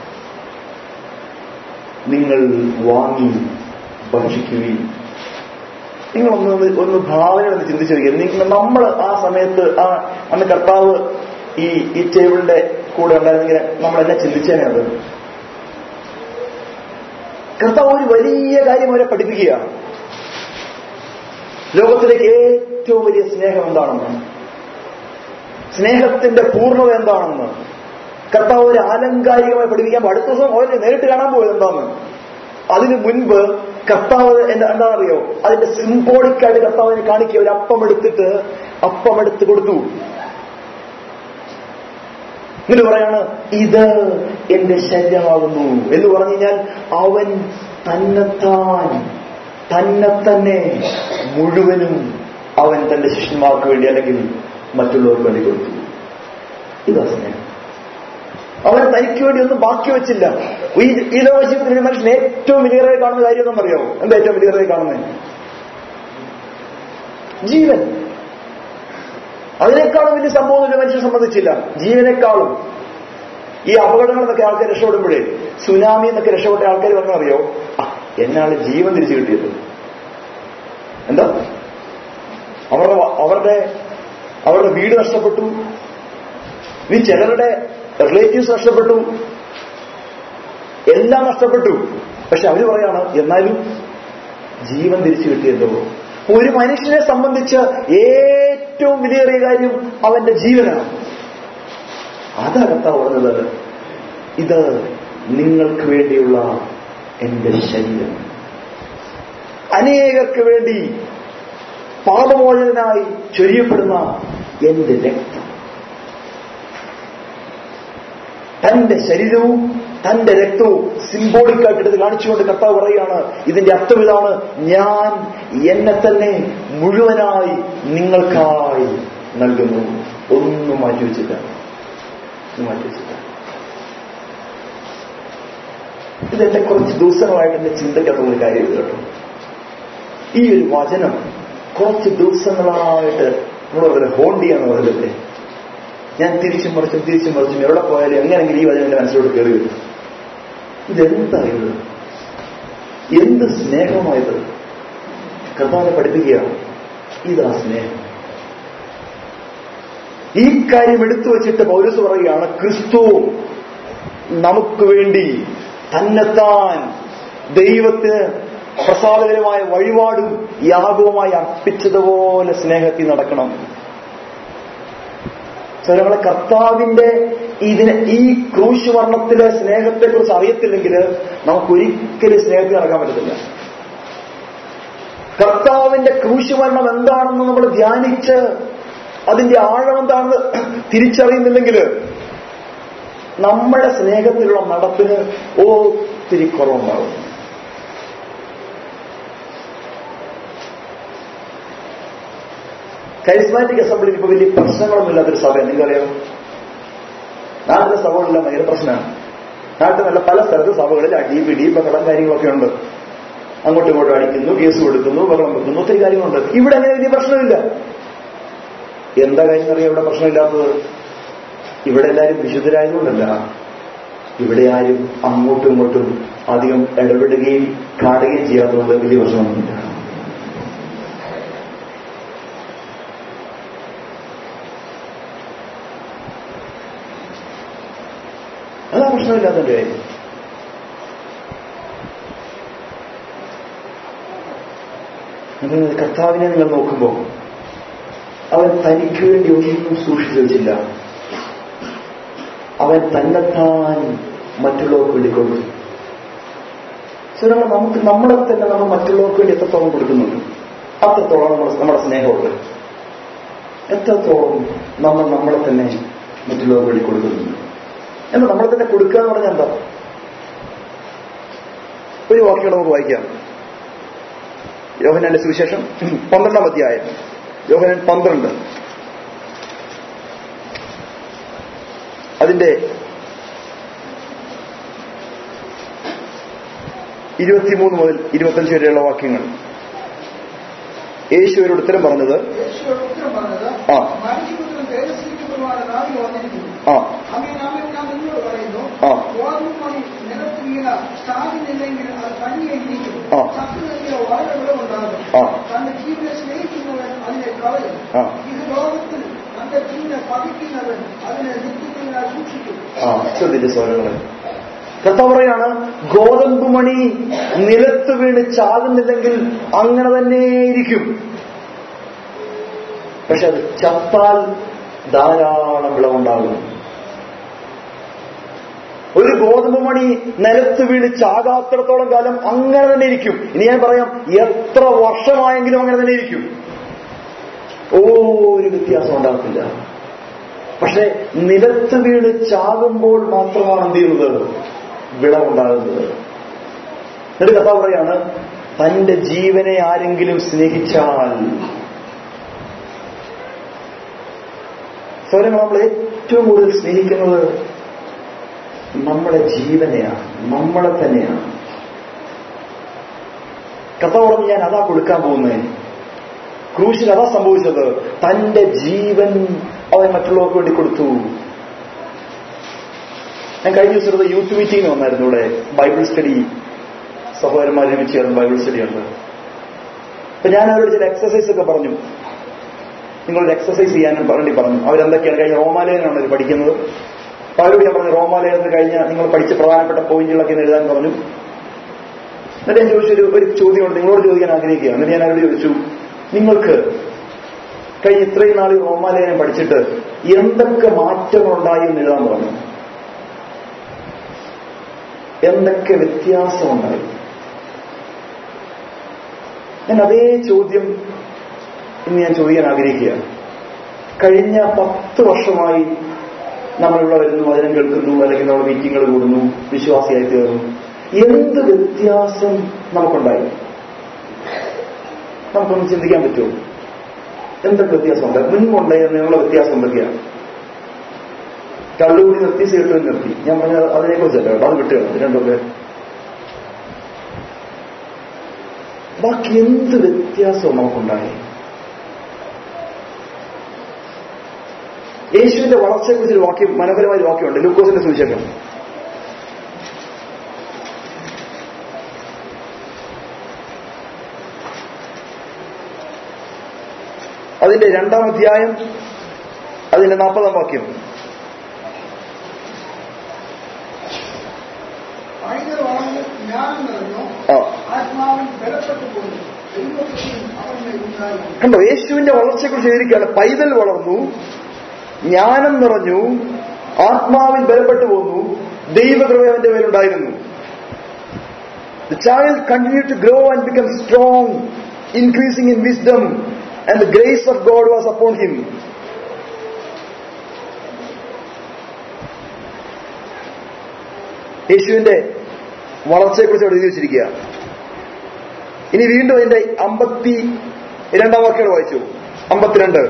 നിങ്ങൾ വാങ്ങി ഭക്ഷിക്കുകയും നിങ്ങളൊന്ന് ഒന്ന് ഒന്ന് ഭാവന ഒന്ന് ചിന്തിച്ചു നോക്കിയാൽ നിങ്ങൾ നമ്മൾ ആ സമയത്ത് ആ അന്ന് കർത്താവ് ഈ ഈ ടേബിളിന്റെ കൂടെ ഉണ്ടായിരുന്നെങ്കിൽ നമ്മൾ എന്നെ ചിന്തിച്ചേനെ അത് കർത്താവ് ഒരു വലിയ കാര്യം അവരെ പഠിപ്പിക്കുകയാണ് ലോകത്തിലേക്ക് ഏറ്റവും വലിയ സ്നേഹം എന്താണെന്ന് സ്നേഹത്തിന്റെ പൂർണ്ണത എന്താണെന്ന് കർത്താവ് ഒരു ആലങ്കാരികമായി പഠിപ്പിക്കാൻ അടുത്ത ദിവസം ഓരോ നേരിട്ട് കാണാൻ പോയത് എന്താന്ന് അതിനു മുൻപ് കർത്താവ് എന്താ എന്താണെന്നറിയോ അതിന്റെ സിംബോളിക്കായിട്ട് കർത്താവിനെ കാണിക്കുക ഒരു അപ്പം എടുത്തിട്ട് അപ്പം എടുത്ത് കൊടുത്തു എന്നിട്ട് പറയാണ് ഇത് എന്റെ ശരീരമാകുന്നു എന്ന് പറഞ്ഞു കഴിഞ്ഞാൽ അവൻ തന്നെത്താൻ തന്നെ തന്നെ മുഴുവനും അവൻ തന്റെ ശിഷ്യന്മാർക്ക് വേണ്ടി അല്ലെങ്കിൽ മറ്റുള്ളവർക്ക് വേണ്ടി കൊടുത്തു ഇതാ സ്നേഹം അവൻ തനിക്ക് വേണ്ടി ഒന്നും ബാക്കി വെച്ചില്ല ഈ ഈ ലോക ജീവിതത്തിൽ ഒരു മനുഷ്യൻ ഏറ്റവും വലിയതായി കാണുന്ന കാര്യം എന്തെന്നറിയാമോ എന്താ ഏറ്റവും വലിയതായി കാണുന്നത് ജീവൻ അതിനേക്കാളും വലിയ സംഭവം ഒരു മനുഷ്യനെ സംബന്ധിച്ചില്ല ജീവനേക്കാളും ഈ അപകടങ്ങളിൽ നിന്നൊക്കെ ആൾക്കാർ രക്ഷപ്പെടുമ്പോഴേ സുനാമി എന്നൊക്കെ രക്ഷപ്പെട്ട ആൾക്കാർ പറഞ്ഞറിയോ ആ എന്നാണ് ജീവൻ തിരിച്ചു കിട്ടിയത് എന്താ അവരുടെ അവരുടെ അവരുടെ വീട് നഷ്ടപ്പെട്ടു ഇനി ചിലരുടെ റിലേറ്റീവ്സ് നഷ്ടപ്പെട്ടു എല്ലാം നഷ്ടപ്പെട്ടു പക്ഷെ അവര് പറയാണ് എന്നാലും ജീവൻ തിരിച്ചു കിട്ടിയല്ലോ ഒരു മനുഷ്യനെ സംബന്ധിച്ച് ഏറ്റവും വിലയേറിയ കാര്യം അവന്റെ ജീവനാണ് അതകത്താ പറഞ്ഞത് ഇത് നിങ്ങൾക്ക് വേണ്ടിയുള്ള എന്റെ ശരീരം അനേകർക്ക് വേണ്ടി പാപമോചനായി ചൊരിയപ്പെടുന്ന എന്റെ രക്തം തന്റെ ശരീരവും തന്റെ രക്തവും സിംബോളിക്കായിട്ട് ഇത് കാണിച്ചുകൊണ്ട് കർത്താവ് പറയുകയാണ് ഇതിന്റെ അർത്ഥം ഇതാണ് ഞാൻ എന്നെ തന്നെ മുഴുവനായി നിങ്ങൾക്കായി നൽകുന്നു ഒന്നും മാറ്റിവെച്ചില്ല ഒന്നും മാറ്റിവെച്ചില്ല ഇതെന്റെ കുറച്ച് ദിവസങ്ങളായിട്ട് എന്റെ ചിന്തയ്ക്കകത്തുള്ള കാര്യം ഇത് കേട്ടോ ഈ ഒരു വചനം കുറച്ച് ദിവസങ്ങളായിട്ട് നമ്മൾ പറയുന്നത് ഹോണ്ട് ചെയ്യാന്ന് പറയുന്നില്ലേ ഞാൻ തിരിച്ചും മറിച്ചും തിരിച്ചും മറിച്ചും എവിടെ പോയാലും എങ്ങനെയെങ്കിലും ഈ വചനം എന്റെ മനസ്സിലോട്ട് കയറി വരും ഇതെന്താ ഇത് എന്ത് സ്നേഹമായത് കർത്താവിനെ പഠിപ്പിക്കുകയാണ് ഇതാ സ്നേഹം ഈ കാര്യം എടുത്തു വച്ചിട്ട് പൗരസ് പറയുകയാണ് ക്രിസ്തു നമുക്ക് വേണ്ടി തന്നെത്താൻ ദൈവത്തിന് പ്രസാദകരമായ വഴിപാടും യാഗവുമായി അർപ്പിച്ചതുപോലെ സ്നേഹത്തിൽ നടക്കണം സ്വരങ്ങളെ കർത്താവിന്റെ ഇതിന് ഈ ക്രൂശ് വർണ്ണത്തിലെ സ്നേഹത്തെക്കുറിച്ച് അറിയത്തില്ലെങ്കിൽ നമുക്ക് ഒരിക്കലും സ്നേഹത്തിൽ നടക്കാൻ പറ്റത്തില്ല കർത്താവിന്റെ ക്രൂശ് വർണ്ണം എന്താണെന്ന് നമ്മൾ ധ്യാനിച്ച് അതിന്റെ ആഴം എന്താണെന്ന് തിരിച്ചറിയുന്നില്ലെങ്കിൽ നമ്മുടെ സ്നേഹത്തിലുള്ള നടപ്പിന് ഒത്തിരി കുറവുണ്ടാകും കരിസ്മാറ്റിക് അസംബ്ലിയിൽ ഇപ്പൊ വലിയ പ്രശ്നങ്ങളൊന്നും ഇല്ലാത്തൊരു സഭയാണ് നിങ്ങൾക്കറിയാമോ നാട്ടിലെ സഭകളെല്ലാം ഭയങ്കര പ്രശ്നമാണ് നാട്ടിൽ നല്ല പല സ്ഥലത്ത് സഭകളിൽ അടി പിടി ബഹളം കാര്യങ്ങളൊക്കെ ഉണ്ട് അങ്ങോട്ടും ഇങ്ങോട്ടും അടിക്കുന്നു കേസ് കൊടുക്കുന്നു ബഹളം വെക്കുന്നു ഒത്തിരി കാര്യങ്ങളുണ്ട് ഇവിടെ അങ്ങനെ വലിയ പ്രശ്നമില്ല എന്താ കാര്യം അറിയാം ഇവിടെ പ്രശ്നമില്ലാത്തത് ഇവിടെ എല്ലാവരും വിശുദ്ധരായതുകൊണ്ടല്ല ഇവിടെ ആരും അങ്ങോട്ടും ഇങ്ങോട്ടും അധികം ഇടപെടുകയും കാണുകയും ചെയ്യാത്തതുകൊണ്ട് വലിയ പ്രശ്നമൊന്നുമില്ല അതാ പ്രശ്നമില്ലാത്തതിന്റെ കാര്യം നിങ്ങൾ കർത്താവിനെ നിങ്ങൾ നോക്കുമ്പോൾ അവൻ തനിക്ക് വേണ്ടി ഒന്നും സൂക്ഷിച്ചു വെച്ചില്ല അവൻ തന്നെത്താൻ മറ്റുള്ളവർക്ക് വേണ്ടി കൊടുത്തു സോ നമ്മൾ നമുക്ക് നമ്മളെ തന്നെ നമ്മൾ മറ്റുള്ളവർക്ക് വേണ്ടി എത്രത്തോളം കൊടുക്കുന്നുണ്ട് അത്രത്തോളം നമ്മൾ നമ്മുടെ സ്നേഹമുണ്ട് എത്രത്തോളം നമ്മൾ നമ്മളെ തന്നെ മറ്റുള്ളവർക്ക് വേണ്ടി കൊടുക്കുന്നുണ്ട് എന്നാൽ നമ്മളെ തന്നെ കൊടുക്കുക എന്ന് പറഞ്ഞാൽ എന്താ ഒരു വാക്യം നമുക്ക് വായിക്കാം യോഹനാന്റെ സുവിശേഷം പന്ത്രണ്ടാം അധ്യായം യോഹനൻ പന്ത്രണ്ട് അതിന്റെ ഇരുപത്തിമൂന്ന് മുതൽ ഇരുപത്തഞ്ച് വരെയുള്ള വാക്യങ്ങൾ യേശു ഒരു ഉത്തരം പറഞ്ഞത് യേശുവോട് ഉത്തരം പറഞ്ഞത് ആ. മനുഷ്യപുത്രൻ തേജസ്കരിക്കപ്പെടുവാനുള്ള നാളെ വന്നിരിക്കുന്നു ആ അങ്ങനെ നാമെ ഞാൻ നിങ്ങളോട് പറയുന്നു ആ. ഗോതമ്പ് മണി നിലത്ത് വീണ സ്ഥാപിച്ചില്ലെങ്കിൽ അത് തനിയെ ഇരിക്കും ആ. ചത്തു നൽകിയ വളരെ വിളവുണ്ടാകും ആ. തന്റെ ജീവനെ സ്നേഹിക്കുന്നവൻ അതിനെ കളയും ആ. ഇത് ലോകത്തിൽ തന്റെ ജീവനെ പതിക്കുന്നവൻ അതിനെ നിത്യത്തിനായി സൂക്ഷിക്കും ആ ശ്രദ്ധിച്ച സ്വരങ്ങളെ കർത്താവ് പറയാണ് ഗോതമ്പ് മണി നിലത്ത് വീണ് ചാകുന്നില്ലെങ്കിൽ അങ്ങനെ തന്നെ ഇരിക്കും പക്ഷെ അത് ചത്താൽ ധാരാളം വിളവുണ്ടാകും ഒരു ഗോതമ്പ് മണി നിലത്ത് വീണ് ചാകാത്തിടത്തോളം കാലം അങ്ങനെ തന്നെ ഇരിക്കും ഇനി ഞാൻ പറയാം എത്ര വർഷമായെങ്കിലും അങ്ങനെ തന്നെ ഇരിക്കും ഓ ഒരു വ്യത്യാസം ഉണ്ടാകത്തില്ല പക്ഷെ നിലത്ത് വീണ് ചാകുമ്പോൾ മാത്രമാണ് എന്ത് ചെയ്യുന്നത് വിളവുണ്ടാകുന്നത് എന്നിട്ട് കഥ പറയാണ് തന്റെ ജീവനെ ആരെങ്കിലും സ്നേഹിച്ചാൽ സ്വരം നമ്മൾ ഏറ്റവും കൂടുതൽ സ്നേഹിക്കുന്നത് നമ്മുടെ ജീവനെയാണ് നമ്മളെ തന്നെയാണ് കഥ പറഞ്ഞ് ഞാൻ അതാ കൊടുക്കാൻ പോകുന്നത് ക്രൂശിൽ അതാ സംഭവിച്ചത് തന്റെ ജീവൻ അവൻ മറ്റുള്ളവർക്ക് വേണ്ടി കൊടുത്തു ഞാൻ കഴിഞ്ഞ ദിവസം യൂത്ത് മീറ്റിംഗ് വന്നായിരുന്നു ഇവിടെ ബൈബിൾ സ്റ്റഡി സഹോദരന്മാർ ഒരുമിച്ച് ചേർന്ന് ബൈബിൾ സ്റ്റഡി ഉണ്ട് അപ്പൊ ഞാൻ അവരോട് ചില എക്സസൈസ് ഒക്കെ പറഞ്ഞു നിങ്ങളൊരു എക്സസൈസ് ചെയ്യാനും വേണ്ടി പറഞ്ഞു അവരെന്തൊക്കെയാണ് കഴിഞ്ഞ റോമാലയനാണ് അവർ പഠിക്കുന്നത് അപ്പൊ അവരോട് ഞാൻ പറഞ്ഞു റോമാലയനത്തിൽ കഴിഞ്ഞ നിങ്ങൾ പഠിച്ച പ്രധാനപ്പെട്ട പോയിന്റുകളൊക്കെ ഒന്ന് എഴുതാൻ പറഞ്ഞു എന്നിട്ട് ഞാൻ ചോദിച്ചൊരു ഒരു ചോദ്യമുണ്ട് നിങ്ങളോട് ചോദിക്കാൻ ആഗ്രഹിക്കുക എന്നിട്ട് ഞാൻ അവരോട് ചോദിച്ചു നിങ്ങൾക്ക് കഴിഞ്ഞ ഇത്രയും നാൾ റോമാലയനം പഠിച്ചിട്ട് എന്തൊക്കെ മാറ്റങ്ങൾ ഉണ്ടായി എന്ന് എഴുതാൻ പറഞ്ഞു എന്തൊക്കെ വ്യത്യാസമുണ്ടായി ഞാൻ അതേ ചോദ്യം ഇന്ന് ഞാൻ ചോദിക്കാൻ ആഗ്രഹിക്കുകയാണ് കഴിഞ്ഞ പത്ത് വർഷമായി നമ്മളിവിടെ വരുന്നു വചനം കേൾക്കുന്നു അല്ലെങ്കിൽ നമ്മൾ മീറ്റിങ്ങുകൾ കൂടുന്നു വിശ്വാസിയായി തീർന്നു എന്ത് വ്യത്യാസം നമുക്കുണ്ടായി നമുക്കൊന്ന് ചിന്തിക്കാൻ പറ്റുമോ എന്തൊക്കെ വ്യത്യാസമുണ്ട് മുൻപുണ്ടായിരുന്നുള്ള വ്യത്യാസം എന്തൊക്കെയാണ് കള്ളുകൂടി നിർത്തി സിഗരറ്റ് നിർത്തി ഞാൻ പറഞ്ഞ അതിനെ കുറിച്ചല്ല കേട്ടോ അത് വിട്ടുകളാം രണ്ടൊക്കെ ബാക്കി എന്ത് വ്യത്യാസവും നമുക്കുണ്ടായി യേശുവിന്റെ വളർച്ചയെക്കുറിച്ച് ഒരു വാക്യം മനോഹരമായ ഒരു വാക്യമുണ്ട് ലൂക്കോസിന്റെ സുവിശേഷം അതിന്റെ രണ്ടാം അധ്യായം അതിന്റെ നാൽപ്പതാം വാക്യം പൈതൽ വളർന്ന് ജ്ഞാനം നിറഞ്ഞു ആ ആത്മാവിൽ ബലപ്പെട്ടു പോയി ദൈവകൃപയും അവന്റെ ഉണ്ടായിരുന്നു കണ്ടോ യേശുവിന്റെ വളർച്ചയെക്കുറിച്ച് എഴുതിയിരിക്കുകയാണ് പൈതൽ വളർന്നു ജ്ഞാനം നിറഞ്ഞു ആത്മാവിൽ ബലപ്പെട്ടു പോന്നു ദൈവകൃപ അവന്റെ മേലുണ്ടായിരുന്നു The child continued to grow and become strong, increasing in wisdom, and the grace of God was upon him. യേശുവിന്റെ വളർച്ചയെക്കുറിച്ച് അവിടെ എഴുതി വെച്ചിരിക്കുക ഇനി വീണ്ടും അതിന്റെ അമ്പത്തി രണ്ടാം വാക്കുകൾ വായിച്ചു അമ്പത്തിരണ്ട്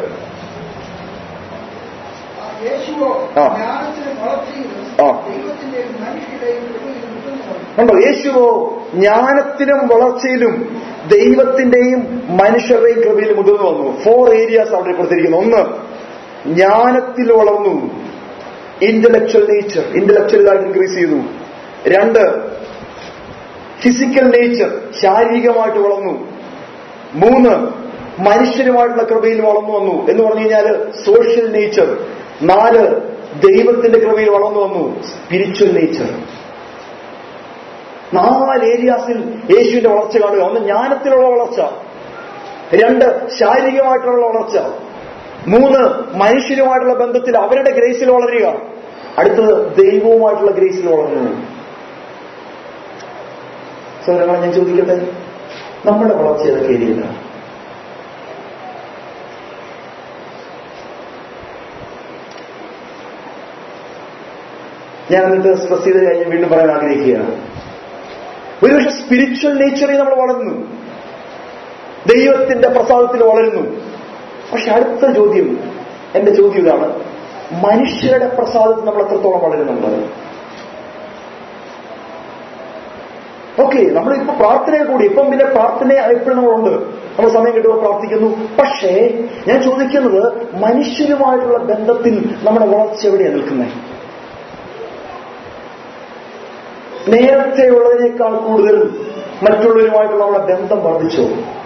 ആ യേശുവോ ആ. ജ്ഞാനത്തിന് വളർച്ചയിലും ആ. ദൈവത്തിന്റെ മനുഷ്യരുടെയും കൃപയിൽ മുട്ടുന്നു കണ്ടോ യേശുവോ ജ്ഞാനത്തിലും വളർച്ചയിലും ദൈവത്തിന്റെയും മനുഷ്യരുടെയും കൃപയിൽ മുതിർന്നു വന്നു ഫോർ ഏരിയാസ് അവിടെ കൊടുത്തിരിക്കുന്നു ഒന്ന് ജ്ഞാനത്തിൽ വളർന്നു ഇന്റലക്ച്വൽ നേച്ചർ ഇന്റലക്ച്വലായിട്ട് ഇൻക്രീസ് ചെയ്തു രണ്ട് ഫിസിക്കൽ നേച്ചർ ശാരീരികമായിട്ട് വളർന്നു മൂന്ന് മനുഷ്യരുമായിട്ടുള്ള കൃപയിൽ വളർന്നു വന്നു എന്ന് പറഞ്ഞു കഴിഞ്ഞാല് സോഷ്യൽ നേച്ചർ നാല് ദൈവത്തിന്റെ കൃപയിൽ വളർന്നു വന്നു സ്പിരിച്വൽ നേച്ചർ നാല് ഏരിയാസിൽ യേശുവിന്റെ വളർച്ച കാണുക ഒന്ന് ജ്ഞാനത്തിലുള്ള വളർച്ച രണ്ട് ശാരീരികമായിട്ടുള്ള വളർച്ച മൂന്ന് മനുഷ്യരുമായിട്ടുള്ള ബന്ധത്തിൽ അവരുടെ ഗ്രേസിൽ വളരുക അടുത്തത് ദൈവവുമായിട്ടുള്ള ഗ്രേസിൽ വളർന്നു സൗരങ്ങളെ ഞാൻ ചോദിക്കട്ടെ നമ്മുടെ വളർച്ച ഏതൊക്കെ ഏരിയയിലാണ് ഞാൻ എന്നിട്ട് സ്ട്രെസ് ചെയ്ത് കഴിഞ്ഞ് വീണ്ടും പറയാൻ ആഗ്രഹിക്കുകയാണ് ഒരുപക്ഷെ സ്പിരിച്വൽ നേച്ചറിൽ നമ്മൾ വളർന്നു ദൈവത്തിന്റെ പ്രസാദത്തിൽ വളരുന്നു പക്ഷെ അടുത്ത ചോദ്യം എന്റെ ചോദ്യം ഇതാണ് മനുഷ്യരുടെ പ്രസാദത്തിൽ നമ്മൾ എത്രത്തോളം വളരുന്നുണ്ട് ഓക്കെ നമ്മളിപ്പോ പ്രാർത്ഥനയെ കൂടി ഇപ്പം പിന്നെ പ്രാർത്ഥന എപ്പോഴും നമ്മളുണ്ട് നമ്മൾ സമയം കിട്ടുമ്പോൾ പ്രാർത്ഥിക്കുന്നു പക്ഷേ ഞാൻ ചോദിക്കുന്നത് മനുഷ്യരുമായിട്ടുള്ള ബന്ധത്തിൽ നമ്മുടെ വളർച്ച എവിടെയാണ് നിൽക്കുന്നത് നേരത്തെ ഉള്ളതിനേക്കാൾ കൂടുതൽ മറ്റുള്ളവരുമായിട്ടുള്ള നമ്മുടെ ബന്ധം വർദ്ധിച്ചോ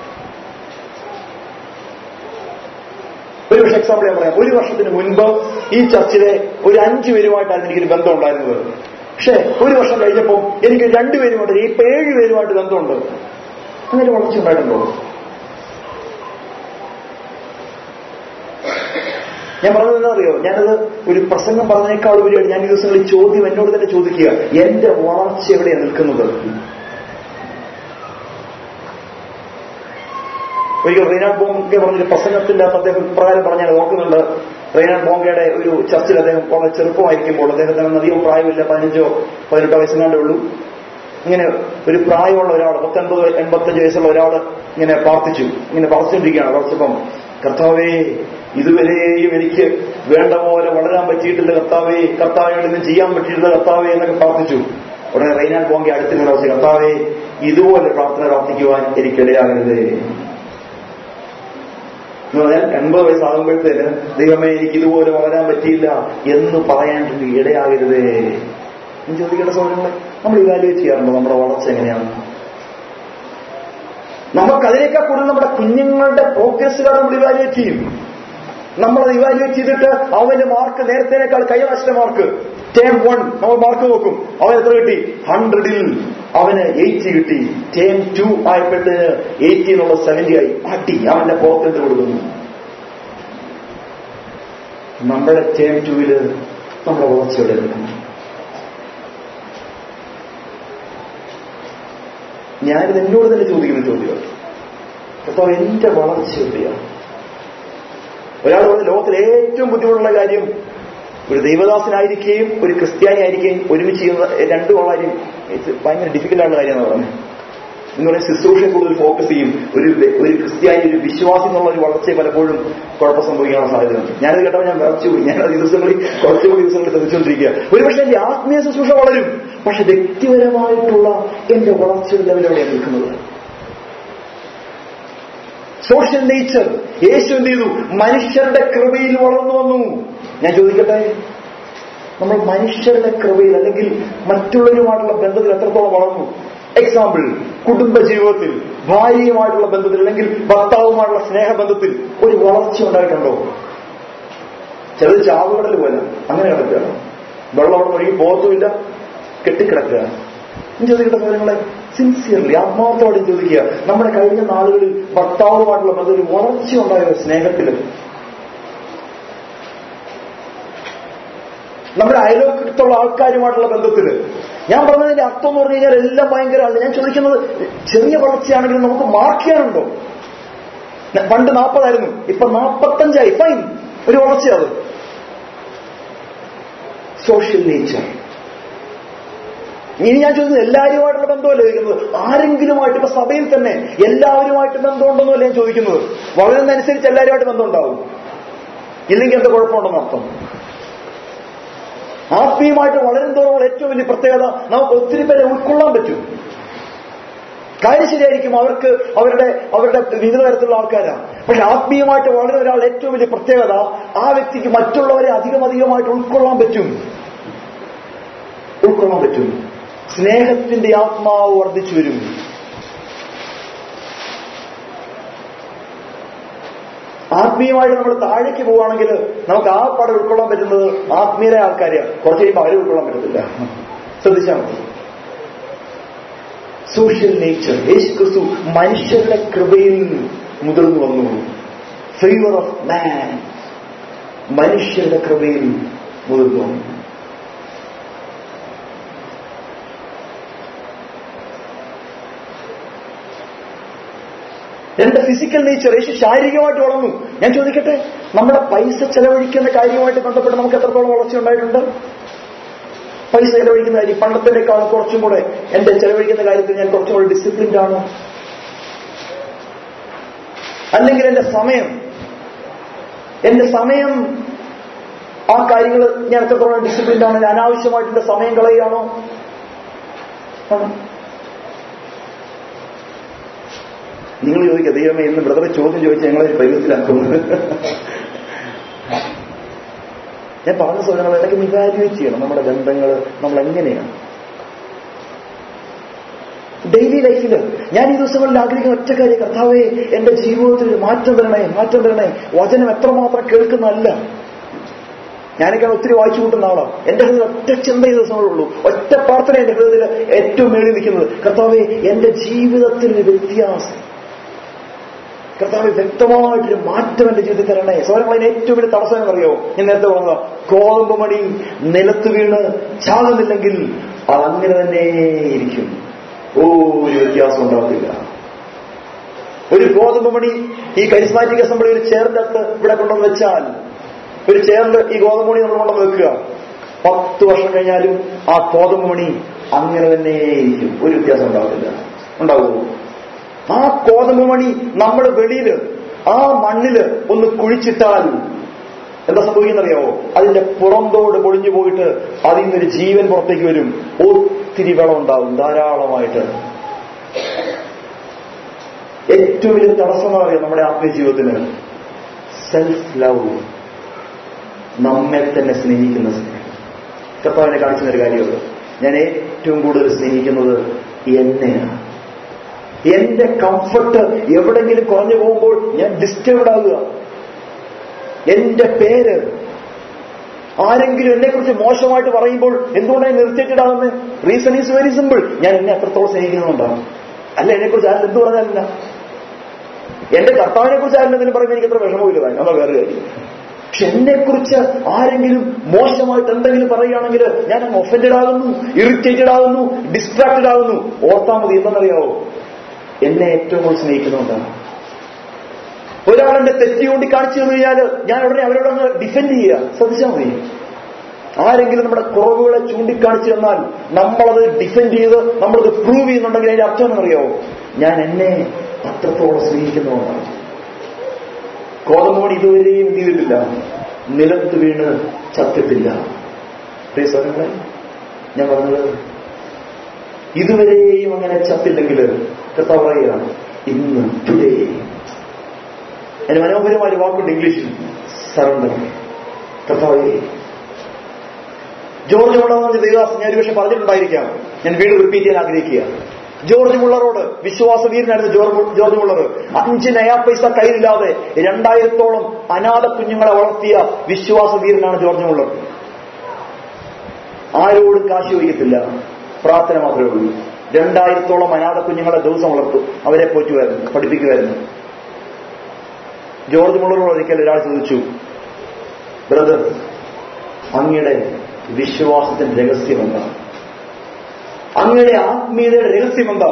ഒരു പക്ഷെ എക്സാമ്പിൾ ഞാൻ പറയാം ഒരു വർഷത്തിന് മുൻപ് ഈ ചർച്ചിലെ ഒരു അഞ്ചു പേരുമായിട്ടായിരുന്നു എനിക്കൊരു ബന്ധം ഉണ്ടായിരുന്നത് പക്ഷെ ഒരു വർഷം കഴിഞ്ഞപ്പോൾ എനിക്ക് രണ്ടുപേരുമായിട്ട് ഇപ്പൊ ഏഴ് പേരുമായിട്ട് ബന്ധമുണ്ട് അങ്ങനെ വളർച്ച ഉണ്ടായിട്ടുണ്ടോ ഞാൻ പറഞ്ഞത് എന്താ അറിയോ ഞാനത് ഒരു പ്രസംഗം പറഞ്ഞതിനേക്കാൾ ഉപരിയായിട്ട് ഞാൻ ഈ ദിവസങ്ങളിൽ ചോദ്യം എന്നോട് തന്നെ ചോദിക്കുക എന്റെ വളർച്ച എവിടെയാണ് നിൽക്കുന്നത് ഒരിക്കൽ റീനാഡ് ബോംബെ പറഞ്ഞൊരു പ്രസംഗത്തിന്റെ അകത്ത് അദ്ദേഹം പ്രകാരം പറഞ്ഞാൽ ഓർക്കുന്നുണ്ട് റീനാഡ് ബോംബെയുടെ ഒരു ചർച്ചിൽ അദ്ദേഹം വളരെ ചെറുപ്പമായിരിക്കുമ്പോൾ അദ്ദേഹത്തിന് അധികം പ്രായമില്ല പതിനഞ്ചോ പതിനെട്ടോ വയസ്സെങ്ങാണ്ടേ ഉള്ളൂ ഇങ്ങനെ ഒരു പ്രായമുള്ള ഒരാൾ പത്തൊൻപത് എൺപത്തഞ്ച് വയസ്സുള്ള ഒരാൾ ഇങ്ങനെ പ്രാർത്ഥിച്ചു ഇങ്ങനെ പ്രാർത്ഥിച്ചുകൊണ്ടിരിക്കുകയാണ് കുറച്ചപ്പം കർത്താവേ ഇതുവരെയും എനിക്ക് വേണ്ട പോലെ വളരാൻ പറ്റിയിട്ടില്ല കർത്താവേ കർത്താവിനോട് ഇന്ന് ചെയ്യാൻ പറ്റിയിട്ടില്ല കർത്താവേ എന്നൊക്കെ പ്രാർത്ഥിച്ചു ഉടനെ റൈനാൻ പോങ്കി അടുത്ത് പ്രാർത്ഥിച്ചു കർത്താവേ ഇതുപോലെ പ്രാർത്ഥന പ്രാർത്ഥിക്കുവാൻ എനിക്കിടയാകരുതേ എന്ന് പറഞ്ഞാൽ എൺപത് വയസ്സാകുമ്പോഴത്തേന് ദൈവമേ എനിക്ക് ഇതുപോലെ വളരാൻ പറ്റിയില്ല എന്ന് പറയാൻ ഇടയാകരുതേ എന്ന് ചോദിക്കേണ്ട സൗകര്യങ്ങളെ നമ്മൾ ഇവാലുവേറ്റ് ചെയ്യാറുണ്ടോ നമ്മുടെ വളർച്ച എങ്ങനെയാണ് നമുക്ക് അതിനേക്കാൾ കൂടുതൽ നമ്മുടെ കുഞ്ഞുങ്ങളുടെ പ്രോഗ്രസ്സുകൾ നമ്മൾ ഇവാലുവേറ്റ് ചെയ്യും നമ്മളത് ഇവാലുവേറ്റ് ചെയ്തിട്ട് അവന്റെ മാർക്ക് നേരത്തേനേക്കാൾ കഴിഞ്ഞ വർഷത്തെ മാർക്ക് ടേം വൺ നമ്മൾ മാർക്ക് നോക്കും അവൻ എത്ര കിട്ടി ഹൺഡ്രഡിൽ അവന് എയ്റ്റി കിട്ടി ടേം ടു ആയപ്പോഴത്തേന് എയ്റ്റി എന്നുള്ള സെവന്റി ആയി അടി അവന്റെ പുറത്തെടുത്ത് കൊടുക്കുന്നു നമ്മുടെ ടേം ടുവില് നമ്മുടെ വളർച്ചയുടെ നിൽക്കുന്നു ഞാനിത് എന്നോട് തന്നെ ചോദിക്കുന്ന ചോദ്യം കർത്താവ് എന്റെ വളർച്ച എവിടെയാണ് ഒരാൾ പറഞ്ഞ ലോകത്തിലെ ഏറ്റവും ബുദ്ധിമുട്ടുള്ള കാര്യം ഒരു ദൈവദാസനായിരിക്കുകയും ഒരു ക്രിസ്ത്യാനി ആയിരിക്കുകയും ഒരുമിച്ച് ചെയ്യുന്ന രണ്ടും ഉള്ള കാര്യം ഇത് ഭയങ്കര ഡിഫിക്കൽട്ടാണ് കാര്യമാണ് പറഞ്ഞത് എന്ന് പറയുന്നത് ശുശ്രൂഷയെ കൂടുതൽ ഫോക്കസ് ചെയ്യും ഒരു ഒരു ക്രിസ്ത്യാനി ഒരു വിശ്വാസി എന്നുള്ള ഒരു വളർച്ചയെ പലപ്പോഴും കുഴപ്പം സംഭവിക്കാനുള്ള സാധ്യതയുണ്ട് ഞാനത് കേട്ടപ്പോൾ ഞാൻ വിറച്ചു പോയി ഞാൻ ഈ ദിവസങ്ങളിൽ കുറച്ചുകൂടി ദിവസങ്ങളിൽ ശ്രദ്ധിച്ചുകൊണ്ടിരിക്കുക ഒരുപക്ഷെ എന്റെ ആത്മീയ ശുശ്രൂഷ വളരും പക്ഷെ വ്യക്തിപരമായിട്ടുള്ള എന്റെ വളർച്ചയുടെ ലെവൽ എവിടെയാണ് നിൽക്കുന്നത് സോഷ്യൽ നേച്ചർ യേശു എന്ത് ചെയ്തു മനുഷ്യരുടെ കൃപയിൽ വളർന്നു വന്നു ഞാൻ ചോദിക്കട്ടെ നമ്മൾ മനുഷ്യരുടെ കൃപയിൽ അല്ലെങ്കിൽ മറ്റുള്ളവരുമായിട്ടുള്ള ബന്ധത്തിൽ എത്രത്തോളം വളർന്നു എക്സാമ്പിൾ കുടുംബ ജീവിതത്തിൽ ഭാര്യയുമായിട്ടുള്ള ബന്ധത്തിൽ അല്ലെങ്കിൽ ഭർത്താവുമായിട്ടുള്ള സ്നേഹബന്ധത്തിൽ ഒരു വളർച്ച ഉണ്ടായിട്ടുണ്ടോ ചിലത് ചാവുകടൽ പോലെ അങ്ങനെ കിടക്കുകയാണ് വെള്ളം അവിടെ ഒഴുകി പോകത്തുമില്ല കെട്ടിക്കിടക്കുക ഞാൻ ചോദിക്കട്ടെ കാര്യങ്ങളെ സിൻസിയർലി ആത്മാർത്ഥമായിട്ട് ചോദിക്കുക നമ്മുടെ കഴിഞ്ഞ നാളുകളിൽ ഭർത്താവുമായിട്ടുള്ള ബന്ധത്തിൽ വളർച്ച ഉണ്ടായോ സ്നേഹത്തിലും നമ്മുടെ അയലോക്കത്തുള്ള ആൾക്കാരുമായിട്ടുള്ള ബന്ധത്തിൽ ഞാൻ പറഞ്ഞതിന്റെ അർത്ഥം എന്ന് പറഞ്ഞു കഴിഞ്ഞാൽ എല്ലാം ഭയങ്കരമാണ് ഞാൻ ചോദിക്കുന്നത് ചെറിയ വളർച്ചയാണെങ്കിലും നമുക്ക് മാർക്ക് ചെയ്യാനുണ്ടോ പണ്ട് നാൽപ്പതായിരുന്നു ഇപ്പൊ നാൽപ്പത്തഞ്ചായി ഫൈൻ ഒരു വളർച്ചയത് സോഷ്യൽ നേച്ചർ ഇനി ഞാൻ ചോദിക്കുന്നത് എല്ലാവരുമായിട്ടുള്ള ബന്ധമല്ല ചോദിക്കുന്നത് ആരെങ്കിലുമായിട്ട് ഇപ്പൊ സഭയിൽ തന്നെ എല്ലാവരുമായിട്ട് ബന്ധമുണ്ടെന്നല്ല ഞാൻ ചോദിക്കുന്നത് വളരുന്നതനുസരിച്ച് എല്ലാവരുമായിട്ട് ബന്ധം ഉണ്ടാവും ഇല്ലെങ്കിൽ എന്താ കുഴപ്പമുണ്ടെന്ന് അർത്ഥം ആത്മീയമായിട്ട് വളരും തോറുള്ള ഏറ്റവും വലിയ പ്രത്യേകത നമുക്ക് ഒത്തിരി പേരെ ഉൾക്കൊള്ളാൻ പറ്റും കാര്യം ശരിയായിരിക്കും അവർക്ക് അവരുടെ അവരുടെ വിവിധ തരത്തിലുള്ള ആൾക്കാരാണ് പക്ഷെ ആത്മീയമായിട്ട് വളരുന്ന ഒരാൾ ഏറ്റവും വലിയ പ്രത്യേകത ആ വ്യക്തിക്ക് മറ്റുള്ളവരെ അധികം അധികമായിട്ട് ഉൾക്കൊള്ളാൻ പറ്റും ഉൾക്കൊള്ളാൻ പറ്റും സ്നേഹത്തിന്റെ ആത്മാവ് വർദ്ധിച്ചു വരും ആത്മീയമായിട്ട് നമ്മൾ താഴേക്ക് പോവുകയാണെങ്കിൽ നമുക്ക് ആ പടം ഉൾക്കൊള്ളാൻ പറ്റുന്നത് ആത്മീയരായ ആൾക്കാരെയാണ് കുറച്ച് കഴിയുമ്പോൾ അവരെ ഉൾക്കൊള്ളാൻ പറ്റത്തില്ല ശ്രദ്ധിച്ചാൽ മതി സോഷ്യൽ നേച്ചർ യേശു ക്രിസ്തു മനുഷ്യരുടെ കൃപയിൽ മുതിർന്നു വന്നു ഫേവർ ഓഫ് മാൻ മനുഷ്യരുടെ കൃപയിൽ മുതിർന്നു വന്നു എന്റെ ഫിസിക്കൽ നേച്ചർ യേശു ശാരീരികമായിട്ട് വളർന്നു ഞാൻ ചോദിക്കട്ടെ നമ്മുടെ പൈസ ചെലവഴിക്കുന്ന കാര്യവുമായിട്ട് ബന്ധപ്പെട്ട് നമുക്ക് എത്രത്തോളം വളർച്ച ഉണ്ടായിട്ടുണ്ട് പൈസ ചെലവഴിക്കുന്ന കാര്യം പണ്ടത്തേക്കാൾ കുറച്ചും കൂടെ എന്റെ ചെലവഴിക്കുന്ന കാര്യത്തിൽ ഞാൻ കുറച്ചും കൂടെ ഡിസിപ്ലിൻഡ് ആണ് അല്ലെങ്കിൽ എന്റെ സമയം എന്റെ സമയം ആ കാര്യങ്ങൾ ഞാൻ എത്രത്തോളം ഡിസിപ്ലിൻഡ് ആണ് അനാവശ്യമായിട്ട് എന്റെ സമയം കളയുകയാണോ ആണ് നിങ്ങൾ ചോദിക്കുക ദൈവമേ ഇന്ന് ബ്രദറെ ചോദ്യം ചോദിച്ചാൽ ഞങ്ങളെ പരിവത്തിലാക്കുന്നത് ഞാൻ പറഞ്ഞ സ്വരങ്ങൾ ഇടയ്ക്ക് ഇവാലുവേറ്റ് ചെയ്യണം നമ്മുടെ ബന്ധങ്ങൾ നമ്മൾ എങ്ങനെയാണ് ഡെയിലി ലൈഫിൽ ഞാൻ ഈ ദിവസങ്ങളിൽ ആഗ്രഹിക്കുന്ന ഒറ്റ കാര്യം കർത്താവേ എന്റെ ജീവിതത്തിൽ ഒരു മാറ്റം തരണേ മാറ്റം തരണേ വചനം എത്രമാത്രം കേൾക്കുന്നതല്ല ഞാനൊക്കെയാണ് ഒത്തിരി വായിച്ചു കൂട്ടുന്ന ആളാണ് എന്റെ ഹൃദയം ഒറ്റ ചിന്ത ഈ ദിവസങ്ങളുള്ളൂ ഒറ്റ പ്രാർത്ഥന എന്റെ ഹൃദയത്തിൽ ഏറ്റവും മേളിൽ നിൽക്കുന്നത് കർത്താവെ എന്റെ ജീവിതത്തിൽ ഒരു വ്യത്യാസം കർത്താവ് വ്യക്തമായിട്ടൊരു മാറ്റം എന്റെ ജീവിതത്തിൽ തരണേ സൗരങ്ങളതിന് ഏറ്റവും വലിയ തടസ്സം എന്നറിയോ ഞാൻ നേരത്തെ പറഞ്ഞത് കോതമ്പ് മണി നിലത്ത് വീണ് ചാകുന്നില്ലെങ്കിൽ അതങ്ങനെ തന്നെ ഇരിക്കും ഒരു വ്യത്യാസം ഉണ്ടാകത്തില്ല ഒരു ഗോതമ്പ് മണി ഈ കരിസ്മാറ്റിക് അസംബ്ലി ഒരു ചെയറിന്റെ അകത്ത് ഇവിടെ കൊണ്ടുവന്ന് വെച്ചാൽ ഒരു ചെയറിൽ ഈ ഗോതമ്പ് മണി നമ്മൾ കൊണ്ടുവന്ന് വെക്കുക പത്ത് വർഷം കഴിഞ്ഞാലും ആ ഗോതമ്പ് മണി അങ്ങനെ തന്നെ ഇരിക്കും ഒരു വ്യത്യാസം ഉണ്ടാകത്തില്ല ഉണ്ടാവുമോ ആ ഗോതമ്പ് മണി നമ്മൾ വെളിയില് ആ മണ്ണില് ഒന്ന് കുഴിച്ചിട്ടാൽ എന്താ സംഭവിക്കുന്നറിയാവോ അതിന്റെ പുറന്തോട് പൊളിഞ്ഞു പോയിട്ട് അതിൽ നിന്നൊരു ജീവൻ പുറത്തേക്ക് വരും ഒത്തിരി വെള്ളം ഉണ്ടാവും ധാരാളമായിട്ട് ഏറ്റവും വലിയ തടസ്സം അറിയാം നമ്മുടെ ആത്മീയ ജീവിതത്തിന് സെൽഫ് ലവ് നമ്മെ തന്നെ സ്നേഹിക്കുന്ന സ്നേഹം കർത്താവിനെ കാണിക്കുന്ന ഒരു കാര്യമുണ്ട് ഞാൻ ഏറ്റവും കൂടുതൽ സ്നേഹിക്കുന്നത് എന്നെയാണ് എന്റെ കംഫർട്ട് എവിടെങ്കിലും കുറഞ്ഞു പോകുമ്പോൾ ഞാൻ ഡിസ്റ്റർബ്ഡ് ആകുക എന്റെ പേര് ആരെങ്കിലും എന്നെ കുറിച്ച് മോശമായിട്ട് പറയുമ്പോൾ എന്തുകൊണ്ടാണ് നിർത്തിയിട്ടഡ് ആകുന്നത് റീസൺ ഈസ് വെരി സിമ്പിൾ ഞാൻ എന്നെ അത്രത്തോളം സ്നേഹിക്കുന്നുണ്ടാണ് അല്ല എന്നെ കുറിച്ച് ആരും എന്ത് പറഞ്ഞാലില്ല എന്റെ കർത്താവിനെ കുറിച്ച് ആരും എന്തെങ്കിലും പറയുമ്പോൾ എനിക്ക് അത്ര വിഷമമില്ല താൻ അതാ വേറെ കാര്യം പക്ഷെ എന്നെ കുറിച്ച് ആരെങ്കിലും മോശമായിട്ട് എന്തെങ്കിലും പറയുകയാണെങ്കിൽ ഞാൻ അങ്ങ് ഒഫൻഡഡ് ആകുന്നു ഇറിറ്റേറ്റഡ് ആകുന്നു ഡിസ്ട്രാക്റ്റഡ് ആകുന്നു ഓർത്താൽ മതി എന്തെന്നറിയാവോ എന്നെ ഏറ്റവും കൂടുതൽ സ്നേഹിക്കുന്നുണ്ടാണ് ഒരാൾ എന്റെ തെറ്റി കൊണ്ട് കാണിച്ചു തന്നു കഴിഞ്ഞാൽ ഞാൻ ഉടനെ അവരോട് അങ്ങ് ഡിഫെൻഡ് ചെയ്യുക ശ്രദ്ധിച്ചാൽ മതി ആരെങ്കിലും നമ്മുടെ കുറവുകളെ ചൂണ്ടിക്കാണിച്ചു തന്നാൽ നമ്മളത് ഡിഫെൻഡ് ചെയ്ത് നമ്മളത് പ്രൂവ് ചെയ്യുന്നുണ്ടെങ്കിൽ അതിന്റെ അർത്ഥം എന്നറിയാവോ ഞാൻ എന്നെ അത്രത്തോളം സ്നേഹിക്കുന്നതുകൊണ്ടാണ് കോതമോട് ഇതുവരെയും എന്ത് ചെയ്തിട്ടില്ല നിലത്ത് വീണ് ചത്തിട്ടില്ല പ്രിയ സഹോദരങ്ങളെ ഞാൻ പറഞ്ഞത് ഇതുവരെയും അങ്ങനെ ചത്തില്ലെങ്കിൽ കർത്താവ് പറയുകയാണ് ഇന്ന് ടുഡേ അതിന് മനോഹരമായ ഒരു വാക്കുണ്ട് ഇംഗ്ലീഷിൽ സറണ്ടർ കർത്താവേ ജോർജ് മുള്ളർ എന്ന് പറഞ്ഞ ദേവദാസ് ഞാൻ ഒരു പക്ഷെ പറഞ്ഞിട്ടുണ്ടായിരിക്കാം ഞാൻ വീണ്ടും റിപ്പീറ്റ് ചെയ്യാൻ ആഗ്രഹിക്കുക ജോർജ് മുള്ളറോട് വിശ്വാസവീരനായിരുന്നു ജോർജ് ജോർജ് മുള്ളർ അഞ്ച് നയാ പൈസ കയ്യിലില്ലാതെ രണ്ടായിരത്തോളം അനാഥ കുഞ്ഞുങ്ങളെ വളർത്തിയ വിശ്വാസവീരനാണ് ജോർജ് മുള്ളർ ആരോടും കാശ് ചോദിക്കത്തില്ല പ്രാർത്ഥന മാത്രമേ ഉള്ളൂ രണ്ടായിരത്തോളം അനാഥ കുഞ്ഞുങ്ങളെ ദിവസം വളർത്തും അവരെ പോറ്റുമായിരുന്നു പഠിപ്പിക്കുമായിരുന്നു ജോർജ് മുള്ളറോട് ഒരിക്കൽ ഒരാൾ ചോദിച്ചു ബ്രദർ അങ്ങയുടെ വിശ്വാസത്തിന്റെ രഹസ്യം എന്താ അങ്ങയുടെ ആത്മീയതയുടെ രഹസ്യം എന്താ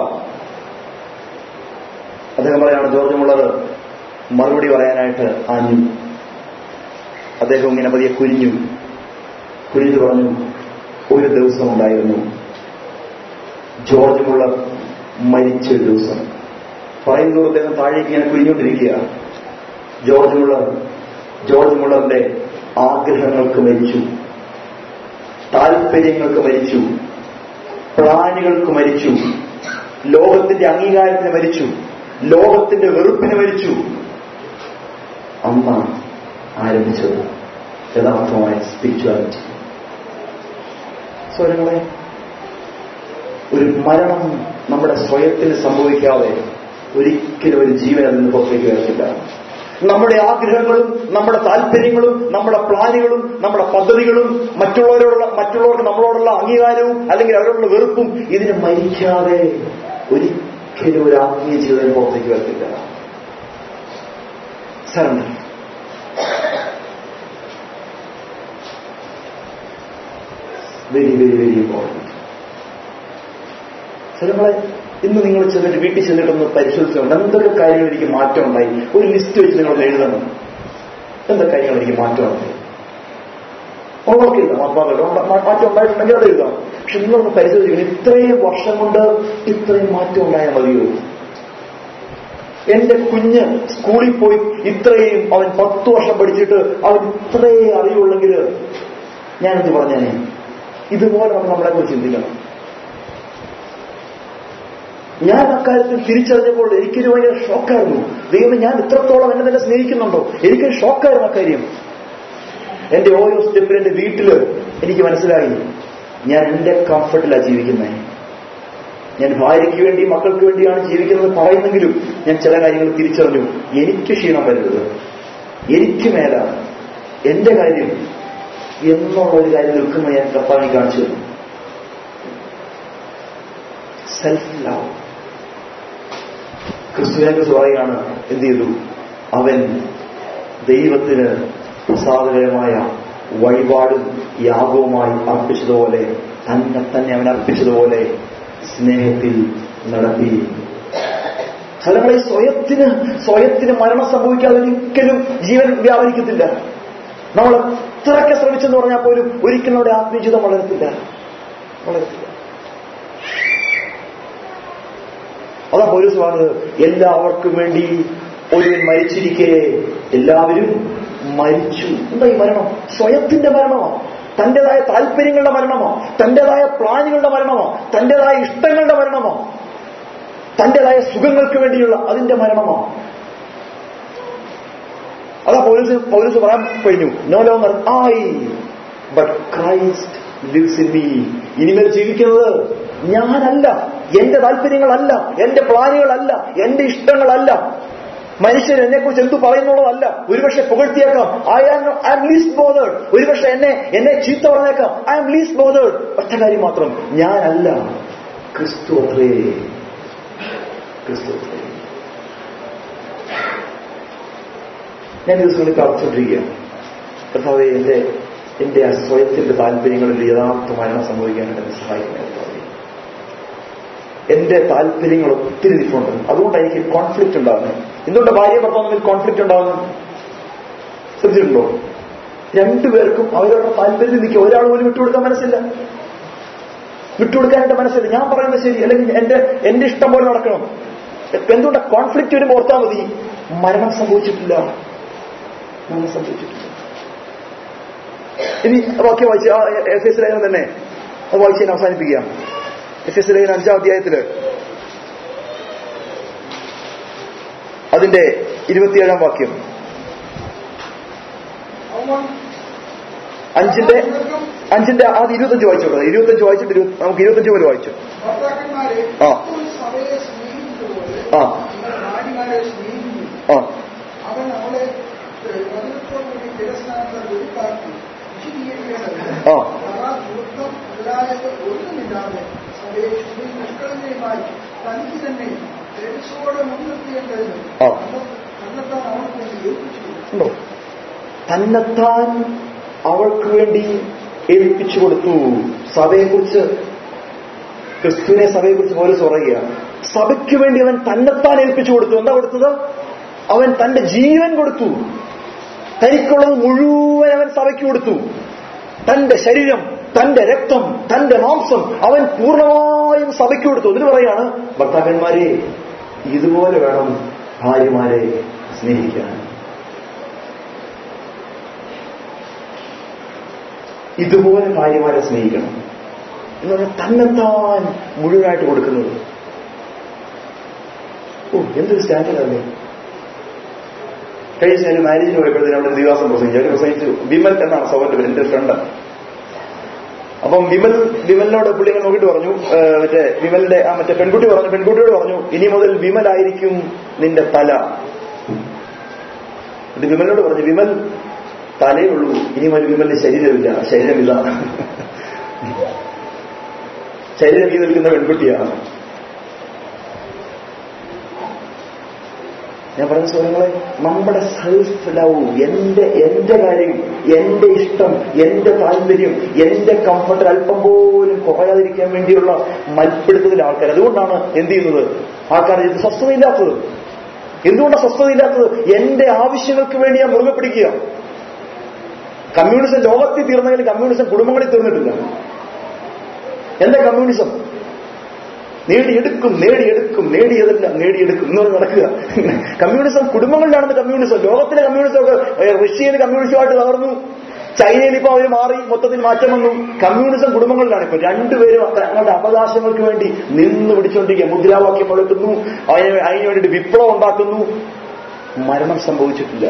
അദ്ദേഹം പറയാണ് ജോർജ് മുള്ളർ മറുപടി പറയാനായിട്ട് ആഞ്ഞു അദ്ദേഹം ഇങ്ങനെ പതിയെ കുരിഞ്ഞു കുരിഞ്ഞു പറഞ്ഞു ഒരു ദിവസം ഉണ്ടായിരുന്നു ജോർജ് മുള്ളർ മരിച്ച ഒരു ദിവസം പറയുന്നത് അദ്ദേഹം താഴേക്ക് ഇങ്ങനെ കുരിഞ്ഞുകൊണ്ടിരിക്കുക ജോർജ് മുള്ളർ ജോർജ് മുള്ളറിന്റെ ആഗ്രഹങ്ങൾക്ക് മരിച്ചു താല്പര്യങ്ങൾക്ക് മരിച്ചു പ്ലാനുകൾക്ക് മരിച്ചു ലോകത്തിന്റെ അംഗീകാരത്തിന് മരിച്ചു ലോകത്തിന്റെ വെറുപ്പിന് മരിച്ചു അന്നാണ് ആരംഭിച്ചത് യഥാർത്ഥമായ സ്പിരിച്വാലിറ്റി സ്വരങ്ങളെ ഒരു മരണം നമ്മുടെ സ്വയത്തിന് സംഭവിക്കാതെ ഒരിക്കലും ഒരു ജീവൻ അതിൽ നിന്ന് പുറത്തേക്ക് വരത്തില്ല നമ്മുടെ ആഗ്രഹങ്ങളും നമ്മുടെ താല്പര്യങ്ങളും നമ്മുടെ പ്ലാനുകളും നമ്മുടെ പദ്ധതികളും മറ്റുള്ളവരോടുള്ള മറ്റുള്ളവർക്ക് നമ്മളോടുള്ള അംഗീകാരവും അല്ലെങ്കിൽ അവരോടുള്ള വെറുപ്പും ഇതിന് മരിക്കാതെ ഒരിക്കലും ഒരു ആത്മീയ ജീവിതം പുറത്തേക്ക് വരത്തില്ല surrender very very very important ചിലങ്ങളെ ഇന്ന് നിങ്ങൾ ചെന്നിട്ട് വീട്ടിൽ ചെന്നിട്ടൊന്ന് പരിശോധിച്ചുകൊണ്ട് എന്തൊക്കെ കാര്യങ്ങൾ എനിക്ക് മാറ്റം ഉണ്ടായി ഒരു ലിസ്റ്റ് വെച്ച് നിങ്ങൾ എഴുതണം എന്തൊക്കെ കാര്യങ്ങൾ എനിക്ക് മാറ്റം ഉണ്ടായി ഉള്ളവർക്കില്ല മാപ്പാകട്ടെ മാറ്റം ഉണ്ടായിട്ടുണ്ടെങ്കിൽ അത് എഴുതാം പക്ഷെ നിങ്ങളൊന്ന് പരിശോധിക്കണം ഇത്രയും വർഷം കൊണ്ട് ഇത്രയും മാറ്റം ഉണ്ടായാൽ മതിയോ എന്റെ കുഞ്ഞ് സ്കൂളിൽ പോയി ഇത്രയും അവൻ പത്ത് വർഷം പഠിച്ചിട്ട് അവൻ ഇത്രയേ അറിയുള്ളെങ്കിൽ ഞാനെന്ത് പറഞ്ഞേനെ ഇതുപോലെ നമ്മൾ നമ്മളെ കുറിച്ച് ചിന്തിക്കണം ഞാൻ അക്കാര്യത്തിൽ തിരിച്ചറിഞ്ഞപ്പോൾ എനിക്കൊരു ഭയങ്കര ഷോക്കായിരുന്നു ദൈവം ഞാൻ ഇത്രത്തോളം എന്നെ തന്നെ സ്നേഹിക്കുന്നുണ്ടോ എനിക്കൊരു ഷോക്കായിരുന്നു അക്കാര്യം എന്റെ ഓരോ സ്റ്റെപ്പിൽ എന്റെ വീട്ടില് എനിക്ക് മനസ്സിലായി ഞാൻ എന്റെ കംഫർട്ടിലാണ് ജീവിക്കുന്നത് ഞാൻ ഭാര്യയ്ക്ക് വേണ്ടി മക്കൾക്ക് വേണ്ടിയാണ് ജീവിക്കുന്നത് പറയുന്നെങ്കിലും ഞാൻ ചില കാര്യങ്ങൾ തിരിച്ചറിഞ്ഞു എനിക്ക് ക്ഷീണം വരരുത് എനിക്ക് മേലാണ് എന്റെ കാര്യം എന്നുള്ള ഒരു കാര്യം നിൽക്കുമ്പോൾ ഞാൻ കപ്പാണി കാണിച്ചു തന്നു സെൽഫ് ലവ് ക്രിസ്തുവിനെ കുറിച്ച് പറയുകയാണ് എന്ത് ചെയ്തു അവൻ ദൈവത്തിന് പ്രസാദകരമായ വഴിപാടും യാഗവുമായി അർപ്പിച്ചതുപോലെ തന്നെ തന്നെ അവൻ അർപ്പിച്ചതുപോലെ സ്നേഹത്തിൽ നടത്തി ഫലങ്ങളെ സ്വയത്തിന് സ്വയത്തിന് മരണം സംഭവിക്കാതെ ഒരിക്കലും ജീവൻ വ്യാപരിക്കത്തില്ല നമ്മൾ എത്രയൊക്കെ ശ്രമിച്ചെന്ന് പറഞ്ഞാൽ പോലും ഒരിക്കലും നമ്മുടെ ആത്മീയജീവിതം വളരത്തില്ല വളരത്തില്ല അതാ പോലീസ് പറഞ്ഞത് എല്ലാവർക്കും വേണ്ടി ഒരുവൻ മരിച്ചിരിക്കെ എല്ലാവരും മരിച്ചു എന്താ ഈ മരണം സ്വയത്തിന്റെ മരണമോ തന്റേതായ താല്പര്യങ്ങളുടെ മരണമോ തന്റേതായ പ്ലാനുകളുടെ മരണമോ തന്റേതായ ഇഷ്ടങ്ങളുടെ മരണമോ തന്റേതായ സുഖങ്ങൾക്ക് വേണ്ടിയുള്ള അതിന്റെ മരണമോ അതാ പൗലൂസ് പൗലൂസ് പറയാൻ കഴിഞ്ഞു no longer I but Christ lives in me ഇനിമേൽ ജീവിക്കുന്നത് ഞാനല്ല എന്റെ താല്പര്യങ്ങളല്ല എന്റെ പ്ലാനുകളല്ല എന്റെ ഇഷ്ടങ്ങളല്ല മനുഷ്യർ എന്നെ കുറിച്ച് എന്തു പറയുന്നുള്ളതല്ല ഒരുപക്ഷെ പുകഴ്ത്തിയേക്കാം I am I am least bothered ഒരുപക്ഷെ എന്നെ എന്നെ ചീത്ത പറഞ്ഞേക്കാം ഐ ആം ലീസ്റ്റ് ബോധേഡ് ഒറ്റ കാര്യം മാത്രം ഞാനല്ല ക്രിസ്തു അത്രേ ക്രിസ്തു അത്രേ ഞാൻ ഇത് സുഖം പ്രാർത്ഥിച്ചുകൊണ്ടിരിക്കുകയാണ് കർത്താവെ എന്റെ എന്റെ ആ സ്വയത്തിന്റെ താല്പര്യങ്ങളിൽ യഥാർത്ഥ മരണം സംഭവിക്കാനായിട്ട് എന്നെ സഹായിക്കണം കർത്താവേ. എന്റെ താല്പര്യങ്ങൾ ഒത്തിരി നിൽപ്പുണ്ട് അതുകൊണ്ടാണ് എനിക്ക് കോൺഫ്ലിക്റ്റ് ഉണ്ടാകുന്നത് എന്തുകൊണ്ട് ഭാര്യ ഭർത്താവ് തമ്മിൽ കോൺഫ്ലിക്റ്റ് ഉണ്ടാകുന്നു ശ്രദ്ധിച്ചിട്ടുണ്ടോ രണ്ടുപേർക്കും അവരവരുടെ താല്പര്യത്തിൽ നിൽക്കുക ഒരാൾ പോലും വിട്ടുകൊടുക്കാൻ മനസ്സില്ല വിട്ടുകൊടുക്കാനായിട്ട് മനസ്സില്ല ഞാൻ പറയുന്നത് ശരി അല്ലെങ്കിൽ എന്റെ എന്റെ ഇഷ്ടം പോലെ നടക്കണം എന്തുകൊണ്ട് കോൺഫ്ലിക്റ്റ് വരുമ്പോൾ ഓർത്താൽ മതി മരണം സംഭവിച്ചിട്ടില്ല മരണം സംഭവിച്ചിട്ടില്ല ഇനി വാക്യം വായിച്ച് ആ എഫ് എസ് ലേഖനം തന്നെ അത് വായിച്ച് ഞാൻ അവസാനിപ്പിക്കാം എഫ് എസ് ലേഖനം അഞ്ചാം അധ്യായത്തില് അതിന്റെ ഇരുപത്തിയേഴാം വാക്യം അവൻ അഞ്ചിന്റെ അഞ്ചിന്റെ ആദ്യം ഇരുപത്തഞ്ച് വായിച്ചോട്ടെ ഇരുപത്തഞ്ച് വായിച്ചിട്ട് ഇരുപത്തി- നമുക്ക് ഇരുപത്തഞ്ച് പോലെ വായിച്ചു ഭർത്താക്കന്മാരെ ആ. ക്രിസ്തു സഭയെ സ്നേഹിച്ചതുപോലെ ആ. നിങ്ങൾ ഭാര്യമാരെ സ്നേഹിക്കുന്നു ആ അവൻ അവളെ വചനത്തോടുകൂടി തിരസ്നാനത്താൽ വെളിപ്പാക്കി വിശദീകരിക്കേണ്ടത് ആ. വൃത്തം മുതലായത് ഒന്നുമില്ലാതെ സഭയെ ശുദ്ധി നിഷ്കളങ്കയുമായി തനിക്ക് തന്നെ തെരസോടെ മുൻനിർത്തിയേണ്ടതിന് ആ. തന്നെത്താൻ അവർക്ക് വേണ്ടി ഏൽപ്പിച്ചു ഉണ്ടോ തന്നെത്താൻ അവൾക്ക് വേണ്ടി ഏൽപ്പിച്ചു കൊടുത്തു സഭയെക്കുറിച്ച് ക്രിസ്തുവിനെ സഭയെക്കുറിച്ച് പോലീസ് പറയുക സഭയ്ക്ക് വേണ്ടി അവൻ തന്നെത്താൻ ഏൽപ്പിച്ചു കൊടുത്തു എന്താ കൊടുത്തത് അവൻ തന്റെ ജീവൻ കൊടുത്തു തനിക്കുള്ളത് മുഴുവൻ അവൻ സഭയ്ക്ക് കൊടുത്തു തന്റെ ശരീരം തന്റെ രക്തം തന്റെ മാംസം അവൻ പൂർണ്ണമായും സഭയ്ക്ക് കൊടുത്തു അതിന് പറയാണ് ഭർത്താക്കന്മാരെ ഇതുപോലെ വേണം ഭാര്യമാരെ സ്നേഹിക്കാൻ ഇതുപോലെ ഭാര്യമാരെ സ്നേഹിക്കണം എന്ന് പറഞ്ഞാൽ തന്നെത്താൻ മുഴുവനായിട്ട് കൊടുക്കുന്നത് ഓ എന്തൊരു സ്റ്റാൻഡേർഡ് അല്ലേ കഴിഞ്ഞ ഞാൻ മാരേജിന് പോയപ്പോഴത്തേനും അവിടെ ഒരു ദിവസം പ്രസംഗിച്ചു അവർ പ്രസംഗിച്ചു വിമൽ എന്നാണ് സൗകര്യം പേര് എന്റെ ഫ്രണ്ട് അപ്പം വിമൽ വിമലിനോട് പുള്ളി ഇങ്ങനെ നോക്കിയിട്ട് പറഞ്ഞു ഏ, മറ്റേ വിമലിന്റെ ആ മറ്റേ പെൺകുട്ടി പറഞ്ഞു പെൺകുട്ടിയോട് പറഞ്ഞു ഇനി മുതൽ വിമലായിരിക്കും നിന്റെ തല ഇത് വിമലിനോട് പറഞ്ഞു വിമൽ തലയേ ഉള്ളൂ ഇനി മുതൽ വിമലിന് ശരീരമില്ല ശരീരം ഇതാണ് ശരീരം ഈ നിൽക്കുന്ന പെൺകുട്ടിയാണ് ഞാൻ പറഞ്ഞ സുഹൃങ്ങളെ നമ്മുടെ സെൽഫ് ലവ് എന്റെ എന്റെ കാര്യം എന്റെ ഇഷ്ടം എന്റെ താല്പര്യം എന്റെ കംഫർട്ട് അല്പം പോലും കുറയാതിരിക്കാൻ വേണ്ടിയുള്ള മൽപ്പിടുത്തത്തിലെ ആൾക്കാർ അതുകൊണ്ടാണ് എന്ത് ചെയ്യുന്നത് ആൾക്കാർ ഇത് സ്വസ്ഥതയില്ലാത്തത് എന്തുകൊണ്ടാണ് സ്വസ്ഥതയില്ലാത്തത് എന്റെ ആവശ്യങ്ങൾക്ക് വേണ്ടി ഞാൻ മുറുകെ പിടിക്കുക കമ്മ്യൂണിസം ലോകത്തിൽ തീർന്നെങ്കിൽ കമ്മ്യൂണിസം കുടുംബങ്ങളിൽ തീർന്നിട്ടില്ല എന്താ കമ്മ്യൂണിസം നേടിയെടുക്കും നേടിയെടുക്കും നേടിയതെല്ലാം നേടിയെടുക്കും എന്ന് പറഞ്ഞ് നടക്കുക കമ്മ്യൂണിസം കുടുംബങ്ങളിലാണെന്ന് കമ്മ്യൂണിസം ലോകത്തിലെ കമ്മ്യൂണിസം ഒക്കെ ഏഹ്, റഷ്യയിൽ കമ്മ്യൂണിസമായിട്ട് തകർന്നു ചൈനയിൽ ഇപ്പൊ അവർ മാറി മൊത്തത്തിൽ മാറ്റം വന്നു കമ്മ്യൂണിസം കുടുംബങ്ങളിലാണ് ഇപ്പൊ രണ്ടുപേരും തങ്ങളുടെ അവകാശങ്ങൾക്ക് വേണ്ടി നിന്ന് പിടിച്ചുകൊണ്ടിരിക്കുക മുദ്രാവാക്യം മുഴക്കുന്നു അതിന് അതിന് വേണ്ടിയിട്ട് വിപ്ലവം ഉണ്ടാക്കുന്നു മരണം സംഭവിച്ചിട്ടില്ല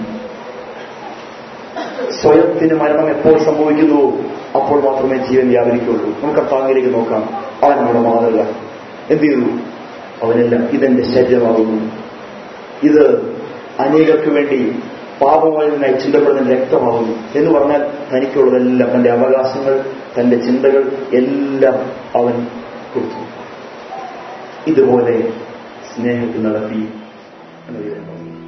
സ്വയത്തിന് മരണം എപ്പോൾ സംഭവിക്കുന്നുവോ അപ്പോൾ മാത്രമേ ജീവൻ വ്യാപരിക്കുള്ളൂ നമുക്ക് കർത്താവിലേക്ക് നോക്കാം അവൻ നമ്മുടെ മാതൃക എന്ത് ചെയ്തു അവനെല്ലാം ഇതെന്റെ ശരീരമാകുന്നു ഇത് അനേകർക്ക് വേണ്ടി പാപങ്ങളിനായി ചിന്തപ്പെടുന്ന രക്തമാകുന്നു എന്ന് പറഞ്ഞാൽ തനിക്കുള്ളതെല്ലാം തന്റെ അവകാശങ്ങൾ തന്റെ ചിന്തകൾ എല്ലാം അവൻ കൊടുത്തു ഇതുപോലെ സ്നേഹത്തിൽ നടത്തി എന്ന് ദൈവം പറഞ്ഞു